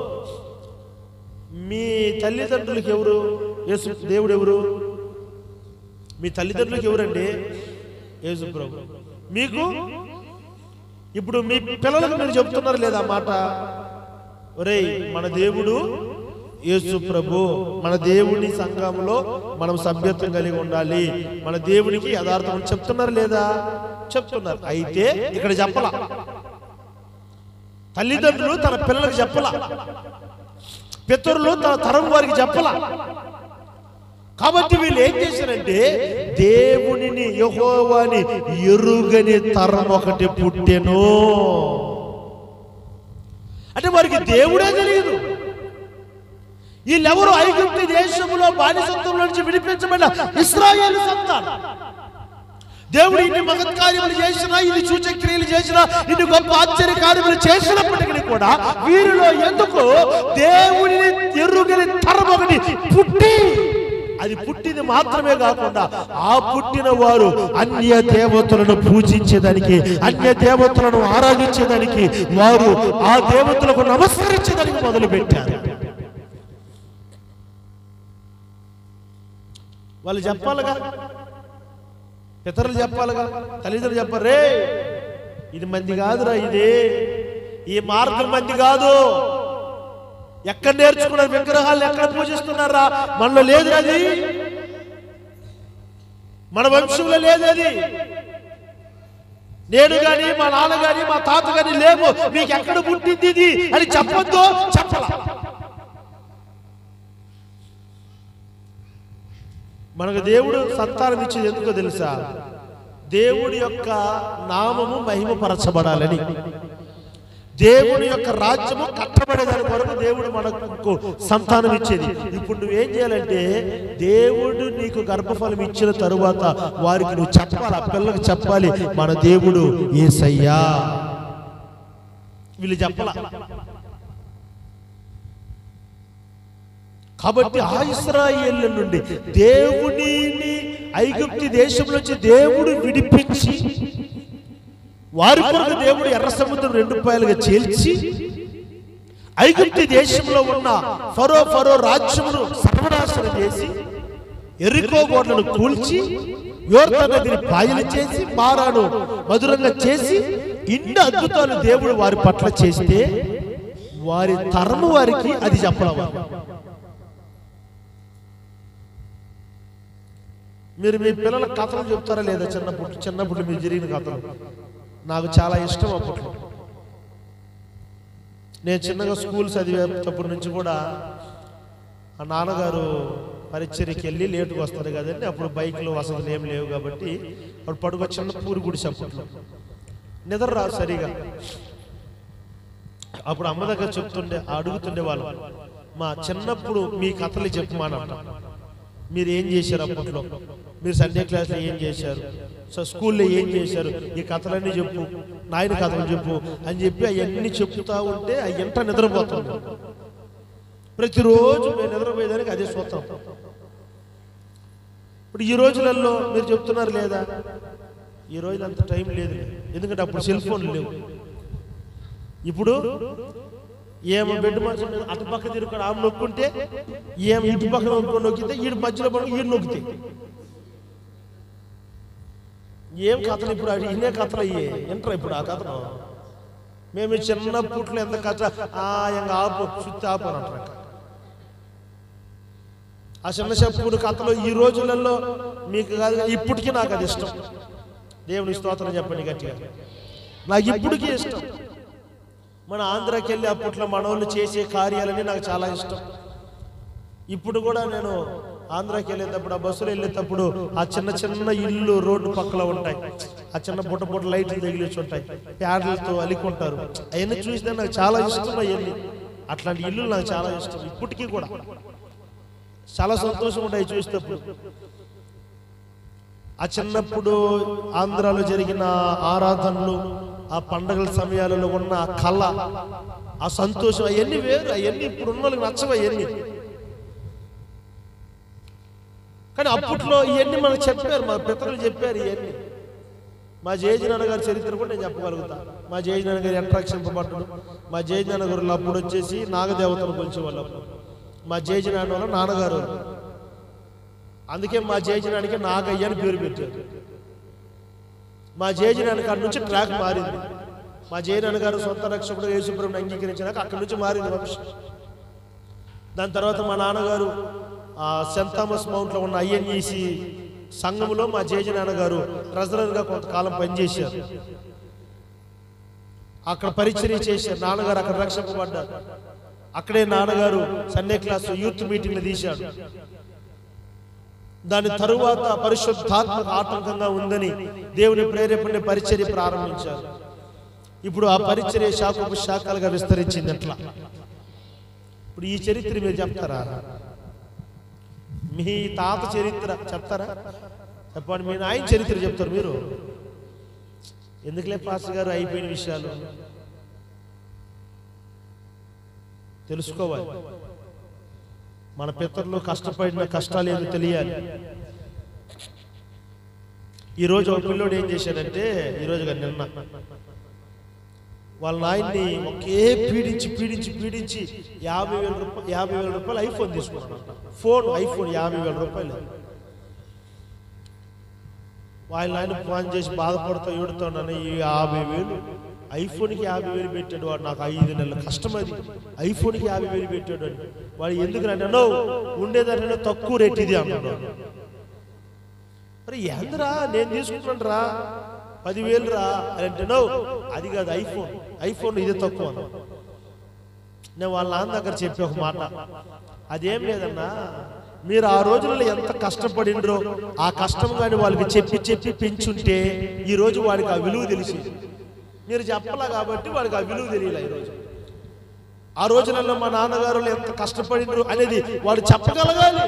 Speaker 1: మీ తల్లిదండ్రులకు ఎవరు యేసు దేవుడు ఎవరు మీ తల్లిదండ్రులకు ఎవరండి యేసు ప్రభు మీకు ఇప్పుడు మీ పిల్లలకు మీరు చెప్తున్నారు లేదా ఆ మాట ఒరేయ్ మన దేవుడు యేసు ప్రభు మన దేవుని సంఘంలో మనం సభ్యత్వం కలిగి ఉండాలి మన దేవునికి యథార్థం అని చెప్తున్నారు లేదా చెప్తున్నారు అయితే ఇక్కడ చెప్పలా తల్లిదండ్రులు తన పిల్లలకు చెప్పలా పితరులు తన తరం వారికి చెప్పలా కాబట్టి వీళ్ళు ఏం చేశారంటే దేవునిని యహోవాని ఎరుగని తరం ఒకటి పుట్టెను అంటే వారికి దేవుడే తెలియదు వీళ్ళెవరు ఐగుప్తు దేశంలో బానిసత్వంలో నుంచి విడిపించబడిన ఇస్రాయేల్ సంతానం దేవుడు ఇన్ని మహత్కార్యములు చేసినా ఇన్ని సూచక్రియలు చేసినా ఇన్ని గొప్ప ఆశ్చర్య కార్యములు చేసినప్పటికీ కూడా వీరిలో ఎందుకు దేవుడిని ఎరుగని తరం ఒకటి పుట్టి అది పుట్టింది మాత్రమే కాకుండా ఆ పుట్టిన వారు అన్య దేవతలను పూజించేదానికి అన్య దేవతలను ఆరాధించేదానికి వారు ఆ దేవతలకు నమస్కరించేదానికి మొదలు పెట్టారు వాళ్ళు చెప్పాలిగా పితరులు చెప్పాలిగా తల్లిదండ్రులు చెప్పారు రే ఇది మంది కాదురా ఇది ఈ మార్గం మంది కాదు ఎక్కడ నేర్చుకున్నారు విగ్రహాలు ఎక్కడ పూజిస్తున్నారా మనలో లేదు అది మన వంశంలో లేదు అది నేను గాని మా నాన్న గాని మా తాత గాని లేవు మీకు ఎక్కడ పుట్టింది ఇది అని చెప్పొద్దు చెప్పలా మనకు దేవుడు సంతానం ఇచ్చేది ఎందుకో తెలుసా దేవుడి యొక్క నామము మహిమపరచబడాలని దేవుని యొక్క రాజ్యము కట్టబడేదాని కొరకు దేవుడు మనకు సంతానం ఇచ్చేది ఇప్పుడు నువ్వేం చేయాలంటే దేవుడు నీకు గర్భఫలం ఇచ్చిన తరువాత వారికి నువ్వు చెప్పాలి ఆ పిల్లలకు చెప్పాలి మన దేవుడు ఏసయ్యా వీళ్ళు చెప్పాల కాబట్టి ఆ ఇస్రాయేల్ నుండి దేవుడిని ఐగుప్తి దేశం నుంచి దేవుడు విడిపించి వారి కొరకు దేవుడు ఎర్ర సముద్రం రెండు పాయలుగా చేల్చి ఐగుప్తి దేశంలో ఉన్న ఫరో ఫరో రాజ్యమును సర్వనాశనం చేసి ఎరికో గోడలను కూల్చి యోర్త నదిని పాయలు చేసి మారాను మధురంగా చేసి ఇన్ని అద్భుతాలు దేవుడు వారి పట్ల చేస్తే వారి తరము వారికి అది చెప్పడం మీరు మీ పిల్లల కథలు చెప్తారా లేదా చిన్నప్పుడు చిన్నప్పుడు మీరు జరిగిన కథలు నాకు చాలా ఇష్టం అప్పట్లో నేను చిన్నగా స్కూల్ చదివేటప్పటి నుంచి కూడా ఆ నాన్నగారు పరిచర్యకి వెళ్ళి లేటుగా వస్తారు కదండి అప్పుడు బైక్లు వసతులు ఏం లేవు కాబట్టి అప్పుడు పడుకో చిన్న పూరి గుడిసి అప్పట్లో నిద్ర రాదు సరిగా అప్పుడు అమ్మ దగ్గర చెప్తుండే అడుగుతుండే వాళ్ళు మా చిన్నప్పుడు మీ కథలు చెప్పమానంట మీరు ఏం చేశారు అప్పట్లో మీరు సండే క్లాస్లో ఏం చేశారు సో స్కూల్లో ఏం చేశారు ఈ కథలన్నీ చెప్పు నాయన కథలు చెప్పు అని చెప్పి అవన్నీ చెప్తా ఉంటే ఆ ఎంట నిద్రపోతుంది ప్రతిరోజు మేము నిద్రపోయేదానికి అదే సూత్రం ఇప్పుడు ఈ రోజులలో మీరు చెప్తున్నారు లేదా ఈ రోజులు అంత టైం లేదు ఎందుకంటే అప్పుడు సెల్ ఫోన్లు లేవు ఇప్పుడు ఏమో బెడ్ మంచం మీద అటు పక్క తిరుగుడు ఆమె నొక్కుంటే ఏమో ఇటు పక్క నొక్కు నొక్కితే ఈడు మధ్యలో పడుకు ఈడు నొక్కితే ఏం కథలు ఇప్పుడు అవి ఇన్నే కథలు అయ్యే ఎంటర్ ఇప్పుడు ఆ కథను మేము ఈ చిన్నప్పట్లో ఎంత కథ ఆ ఎంగ ఆపు సుత్తి ఆపు అని అంటారు ఆ చిన్న చెప్పుడు కథలు ఈ రోజులలో మీకు కాదు ఇప్పటికీ నాకు అది ఇష్టం దేవుని స్తోత్రం చెప్పండి గట్టిగా నాకు ఇప్పటికీ ఇష్టం మన ఆంధ్రాకి వెళ్ళి అప్పట్లో మనోళ్ళు చేసే కార్యాలని నాకు చాలా ఇష్టం ఇప్పుడు కూడా నేను ఆంధ్రాకి వెళ్ళేటప్పుడు ఆ బస్సులో వెళ్ళేటప్పుడు ఆ చిన్న చిన్న ఇల్లు రోడ్డు పక్కల ఉంటాయి ఆ చిన్న బుట్ట బుట్ట లైట్లు తగిలిచి ఉంటాయి ప్యాడ్లతో అలికుంటారు అవన్నీ చూసినా నాకు చాలా ఇష్టం అవన్నీ అట్లాంటి ఇల్లు నాకు చాలా ఇష్టం ఇప్పటికీ కూడా చాలా సంతోషం ఉంటాయి చూసేటప్పుడు ఆ చిన్నప్పుడు ఆంధ్రాలో జరిగిన ఆరాధనలు ఆ పండగల సమయాలలో ఉన్న ఆ కళ ఆ సంతోషం అవన్నీ వేరు అవన్నీ ఇప్పుడు ఉన్న వాళ్ళకి నచ్చవు అవన్నీ కానీ అప్పట్లో ఇవన్నీ మనకు చెప్పారు మా పితరులు చెప్పారు ఇవన్నీ మా జయజీ నాన్న గారి చరిత్ర కూడా నేను చెప్పగలుగుతా మా జయజీ నాన్న గారు ఎంత రక్షింపబడ్డాడు మా జయజీ నాన్న గారు అప్పుడు వచ్చేసి నాగదేవతను కొలిచే వాళ్ళు అప్పుడు. మా జయజీ నాన్న వాళ్ళ నాన్నగారు అందుకే మా జయజీ నాన్నకి నాగయ్య అని పేరు పెట్టారు మా జయజీ నాన్న కాడ నుంచి ట్రాక్ మారింది మా జయ నాన్న గారు సొంత రక్షకుడు యేసుప్రభుని అంగీకరించినాక అక్కడి నుంచి మారింది వంశం దాని తర్వాత మా నాన్నగారు ఆ సెంట్ థామస్ మౌంట్లో ఉన్న ఐఎన్ఈసి సంఘంలో మా జేజీ నాన్నగారు ట్రెజరర్గా కొంతకాలం పనిచేశారు అక్కడ పరిచర్య చేశారు నాన్నగారు అక్కడ రక్షింపబడ్డారు అక్కడే నాన్నగారు సండే క్లాస్ యూత్ మీటింగ్లు తీశాడు దాని తరువాత పరిశుద్ధాత్మక ఆటంకంగా ఉందని దేవుని ప్రేరేపణ పరిచర్య ప్రారంభించారు ఇప్పుడు ఆ పరిచర్య శాఖకు శాఖలుగా విస్తరించింది అట్లా ఇప్పుడు ఈ చరిత్ర మీరు చెప్తారా మీ తాత చరిత్ర చెప్తారా చెప్పండి మీ ఆయన చరిత్ర చెప్తారు మీరు ఎందుకులే పాస్టర్ గారు అయిపోయిన విషయాలు తెలుసుకోవాలి మన పితరులు కష్టపడిన కష్టాలు ఏదో తెలియాలి ఈరోజు ఒక పిల్లోడు ఏం చేశాడంటే ఈరోజు కాదు నిన్న వాళ్ళ నాయన్ని ఒకే పీడించి పీడించి పీడించి యాభై వేల రూపాయలు యాభై వేల రూపాయలు ఐఫోన్ తీసుకున్నాడు ఫోన్ ఐఫోన్ యాభై వేల రూపాయలు వాళ్ళ నాయన ఫోన్ చేసి బాధపడుతూ ఏడుతున్నాను ఈ యాభై వేలు ఐఫోన్కి యాభై వేలు పెట్టాడు వాడు నాకు ఐదు నెలల కష్టం అది ఐఫోన్కి యాభై వేలు పెట్టాడు అని వాడు ఎందుకు నన్ను ఉండేదాన్ని తక్కువ రేట్ ఇది అన్నాడు మరి ఏందిరా నేను తీసుకుంటాను రా పదివేలు రా అని అంటే నో అది కాదు ఐఫోన్ ఐఫోన్ ఇది తక్కువ అన్నా. నేను వాళ్ళ నాన్న దగ్గర చెప్పి ఒక మాట అదేం లేదన్నా మీరు ఆ రోజుల్లో ఎంత కష్టపడిండ్రో ఆ కష్టం కానీ వాళ్ళకి చెప్పి చెప్పి పెంచుంటే ఈ రోజు వాడికి ఆ విలువ తెలిసి మీరు చెప్పలా కాబట్టి వాడికి ఆ విలువ తెలియలే ఈరోజు ఆ రోజులలో మా నాన్నగారు ఎంత కష్టపడిండ్రు అనేది వాడు చెప్పగలగాలి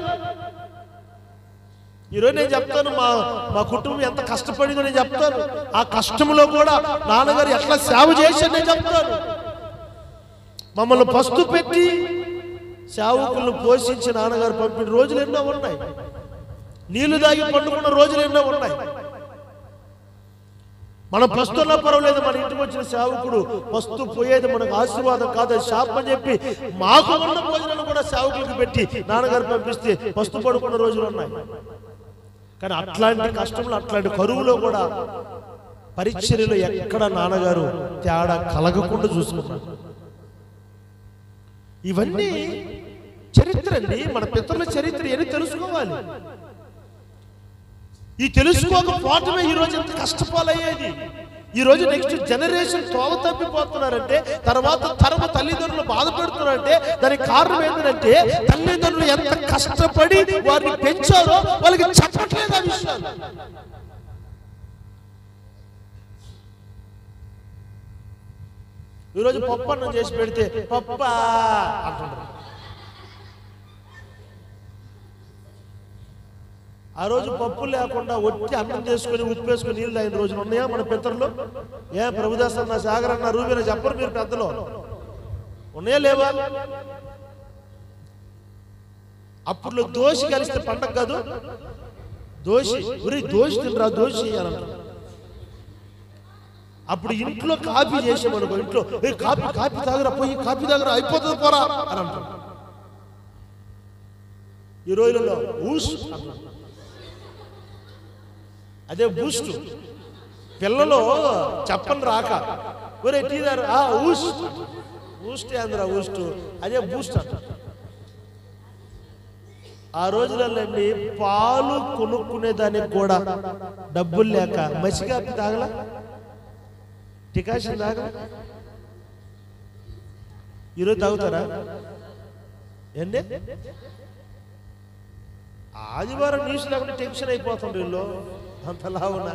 Speaker 1: ఈరోజు నేను చెప్తాను మా మా కుటుంబం ఎంత కష్టపడిందో నేను చెప్తాను ఆ కష్టంలో కూడా నాన్నగారు ఎట్లా సేవ చేశారు నేను చెప్తాను మమ్మల్ని పస్తు పెట్టి సేవకులను పోషించి నాన్నగారు పంపిన రోజులు ఎన్నో ఉన్నాయి నీళ్లు దాగి పండుకున్న రోజులు ఎన్నో ఉన్నాయి మన పస్తున్నా పర్వాలేదు మన ఇంటికి వచ్చిన సేవకుడు పస్తు పోయేది మనకు ఆశీర్వాదం కాదు అది శాపం అని చెప్పి మాకు ఉన్న భోజనాలు కూడా సేవకులకు పెట్టి నాన్నగారు పంపిస్తే పస్తు పడుకున్న రోజులు ఉన్నాయి కానీ అట్లాంటి కష్టంలో అట్లాంటి కరువులో కూడా పరిచర్యలో ఎక్కడ నాన్నగారు తేడా కలగకుండా చూసుకున్నారు ఇవన్నీ చరిత్ర అండి మన పితరుల చరిత్ర ఏది తెలుసుకోవాలి ఈ తెలుసుకోకపోవటమే ఈ రోజు ఎంత కష్టపాలయ్యేది ఈ రోజు నెక్స్ట్ జనరేషన్ తోవ తప్పిపోతున్నారంటే తర్వాత తరము తల్లిదండ్రులు బాధపడుతున్నారంటే దానికి కారణం ఏంటంటే తల్లిదండ్రులు ఎంత కష్టపడి వారిని పెంచారో వాళ్ళకి చెప్పట్లేదు ఆ విషయాలు ఈరోజు పప్పు అన్నం చేసి పెడితే పప్ప అంటున్నారు ఆ రోజు పప్పు లేకుండా ఒట్టి అన్నం చేసుకుని ఉప్పేసుకుని నీళ్ళు తాగిన రోజులు ఉన్నాయా మన పితరులు ఏ ప్రభుదాస్ అన్న సాగర్ అన్న రూబీన చెప్పరు మీరు పెద్దలు ఉన్నాయా లేవా అప్పుడు దోషి కలిస్తే పండగ కాదు దోషి ఉరి దోషి తినరా దోషి అని అంటారు. అప్పుడు ఇంట్లో కాఫీ చేసామనుకో ఇంట్లో ఏ కాఫీ కాఫీ తాగరా పోయి కాఫీ తాగరా అయిపోతుంది పోరా అని అంటాం ఈ రోజులలో ఊస్ అంటాం. అదే బూస్ట్ పిల్లలు చెప్పని రాక ఒరే టీ దారు ఆ ఊస్ ఊస్ట్ ఏందిరా ఊస్ట్ అదే బూస్ట్ అంట ఆ రోజులలో అండి పాలు కొనుక్కునే దానికి కూడా డబ్బులు లేక మసికాపి తాగల టికాషన్ తాగల ఈరోజు తాగుతారా ఏంటి ఆదివారం న్యూస్ లేకుండా టెన్షన్ అయిపోతుండ్రు వీళ్ళు అంతలా ఉన్నా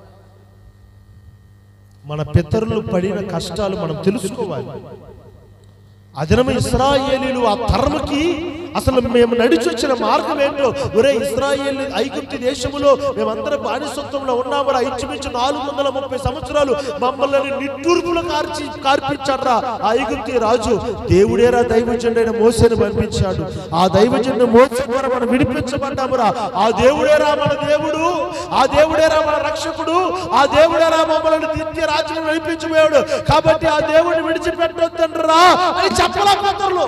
Speaker 1: మన పితరులు పడిన కష్టాలు మనం తెలుసుకోవాలి అదనము ఇస్రాయేలీలు ఆ తరముకి అసలు మేము నడిచి వచ్చిన మార్గం ఏంటో ఒరే ఇస్రాయేల్ ఐగుప్తి దేశములో మేమందరం బానిసత్వంలో ఉన్నామరా ఇంచుమించు నాలుగు వందల ముప్పై సంవత్సరాలు మమ్మల్ని నిట్టూర్పులు కార్చి కార్పించాడ్రా ఆ ఐగుప్తి రాజు దేవుడేరా దైవజనుడైన మోసేను పంపించాడు ఆ దైవజనుడు మోసే ద్వారా మనం విడిపించబడ్డామురా ఆ దేవుడేరా మన దేవుడు ఆ దేవుడేరా మన రక్షకుడు ఆ దేవుడేరా మమ్మల్ని నిత్య రాజ్యం నడిపించబోయాడు కాబట్టి ఆ దేవుడిని విడిచిపెట్టొద్దండ్రా అని చెప్పలేకపోతారు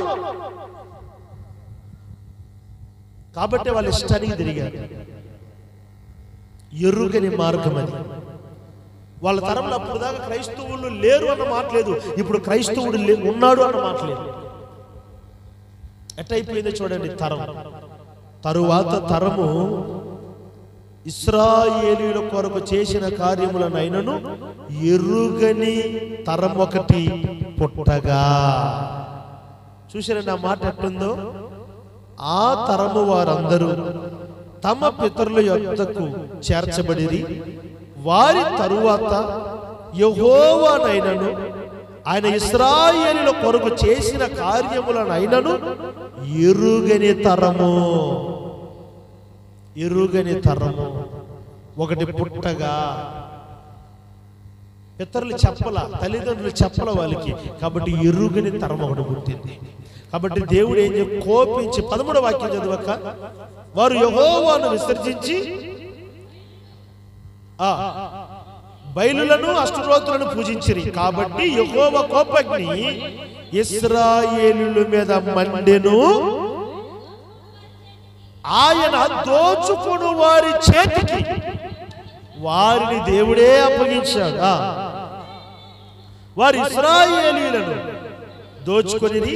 Speaker 1: కాబట్టి వాళ్ళ ఇష్టానికి తిరిగారు ఎరుగని మార్గం అది వాళ్ళ తరంలో అప్పుడు దాకా క్రైస్తవులు లేరు అన్న మాట లేదు ఇప్పుడు క్రైస్తవుడు లే- ఉన్నాడు అన్న మాట లేదు ఎట్టయిపోయిందో చూడండి తరం తరువాత తరము ఇస్రాయేలీల కొరకు చేసిన కార్యములనైనను ఎరుగని తరం ఒకటి పుట్టగా చూసారండి ఆ మాట ఎట్టుందో ఆ తరము వారందరూ తమ పితరుల యొద్దకు చేర్చబడిరి వారి తరువాత యహోవానైనను ఆయన ఇస్రాయేలుల కొరకు చేసిన కార్యములనైనను ఎరుగని తరము ఎరుగని తరము ఒకటి పుట్టగా పితరులు చెప్పల తల్లిదండ్రులు చెప్పల వాళ్ళకి కాబట్టి ఎరుగని తరం ఒకటి పుట్టింది కాబట్టి దేవుడు ఏం చెప్పి కోపించి పదమూడవ వాక్యం చదవక వారు యహోవాను విసర్జించి ఆ బయలులను అష్టరోతులను పూజించిరి కాబట్టి యహోవ కోపగ్ని ఇస్రాయేలుల మీద మండెను ఆయన దోచుకుని వారి చేతికి వారిని దేవుడే అప్పగించాడు ఆ. వారి ఇస్రాయేలీలను దోచుకొని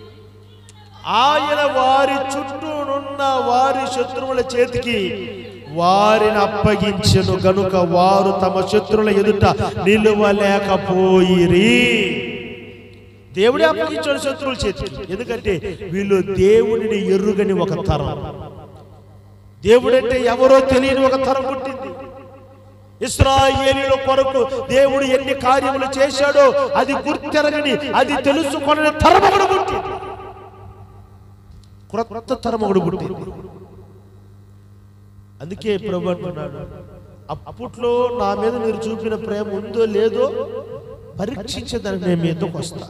Speaker 1: ఆయన వారి చుట్టూనున్న వారి శత్రువుల చేతికి వారిని అప్పగించెను గనుక వారు తమ శత్రుల ఎదుట నిలువలేకపోయిరి దేవుడే అప్పగించాడు శత్రువుల చేతికి ఎందుకంటే వీళ్ళు దేవుడిని ఎరుగని ఒక తరం దేవుడంటే ఎవరో తెలియని ఒక తరం పుట్టింది ఇస్రాయేలీల కొరకు దేవుడు ఎన్ని కార్యములు చేశాడో అది గుర్తెరగని అది తెలుసుకొనని తరం ఒకడు పుట్టింది క్రొత్త తరం ఒకడు పుట్టింది అందుకే ప్రభు అంటున్నాడు అప్పట్లో నా మీద మీరు చూపిన ప్రేమ ఉందో లేదో పరీక్షించదని నేను మీ ఎద్దుకు వస్తా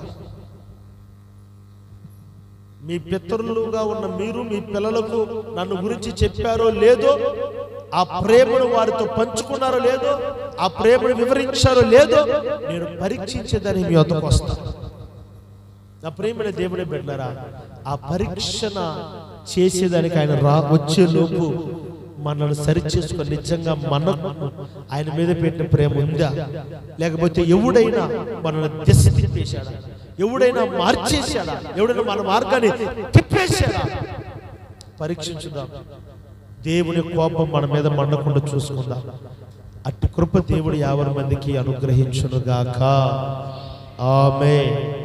Speaker 1: మీ పితరులుగా ఉన్న మీరు మీ పిల్లలకు నన్ను గురించి చెప్పారో లేదో ఆ ప్రేమను వారితో పంచుకున్నారో లేదో ఆ ప్రేమను వివరించారో లేదో నేను పరీక్షించేదని మీ వద్దకు వస్తా నా ప్రేమైన దేవుడే బిడ్డారా ఆ పరీక్షణ చేసేదానికి ఆయన రా వచ్చే లోపు మనల్ని సరి చేసుకొని నిజంగా మనకు ఆయన మీద పెట్టిన ప్రేమ ఉందా లేకపోతే ఎవడైనా మనల్ని దిశ తిప్పేశాడా ఎవడైనా మార్చేశాడా ఎవడైనా మన మార్గాన్ని తిప్పేశాడా పరీక్షించుదాం దేవుని కోపం మన మీద మండకుండా చూసుకుందాం అట్టి కృప దేవుడు యాభై మందికి అనుగ్రహించునుగాక ఆమె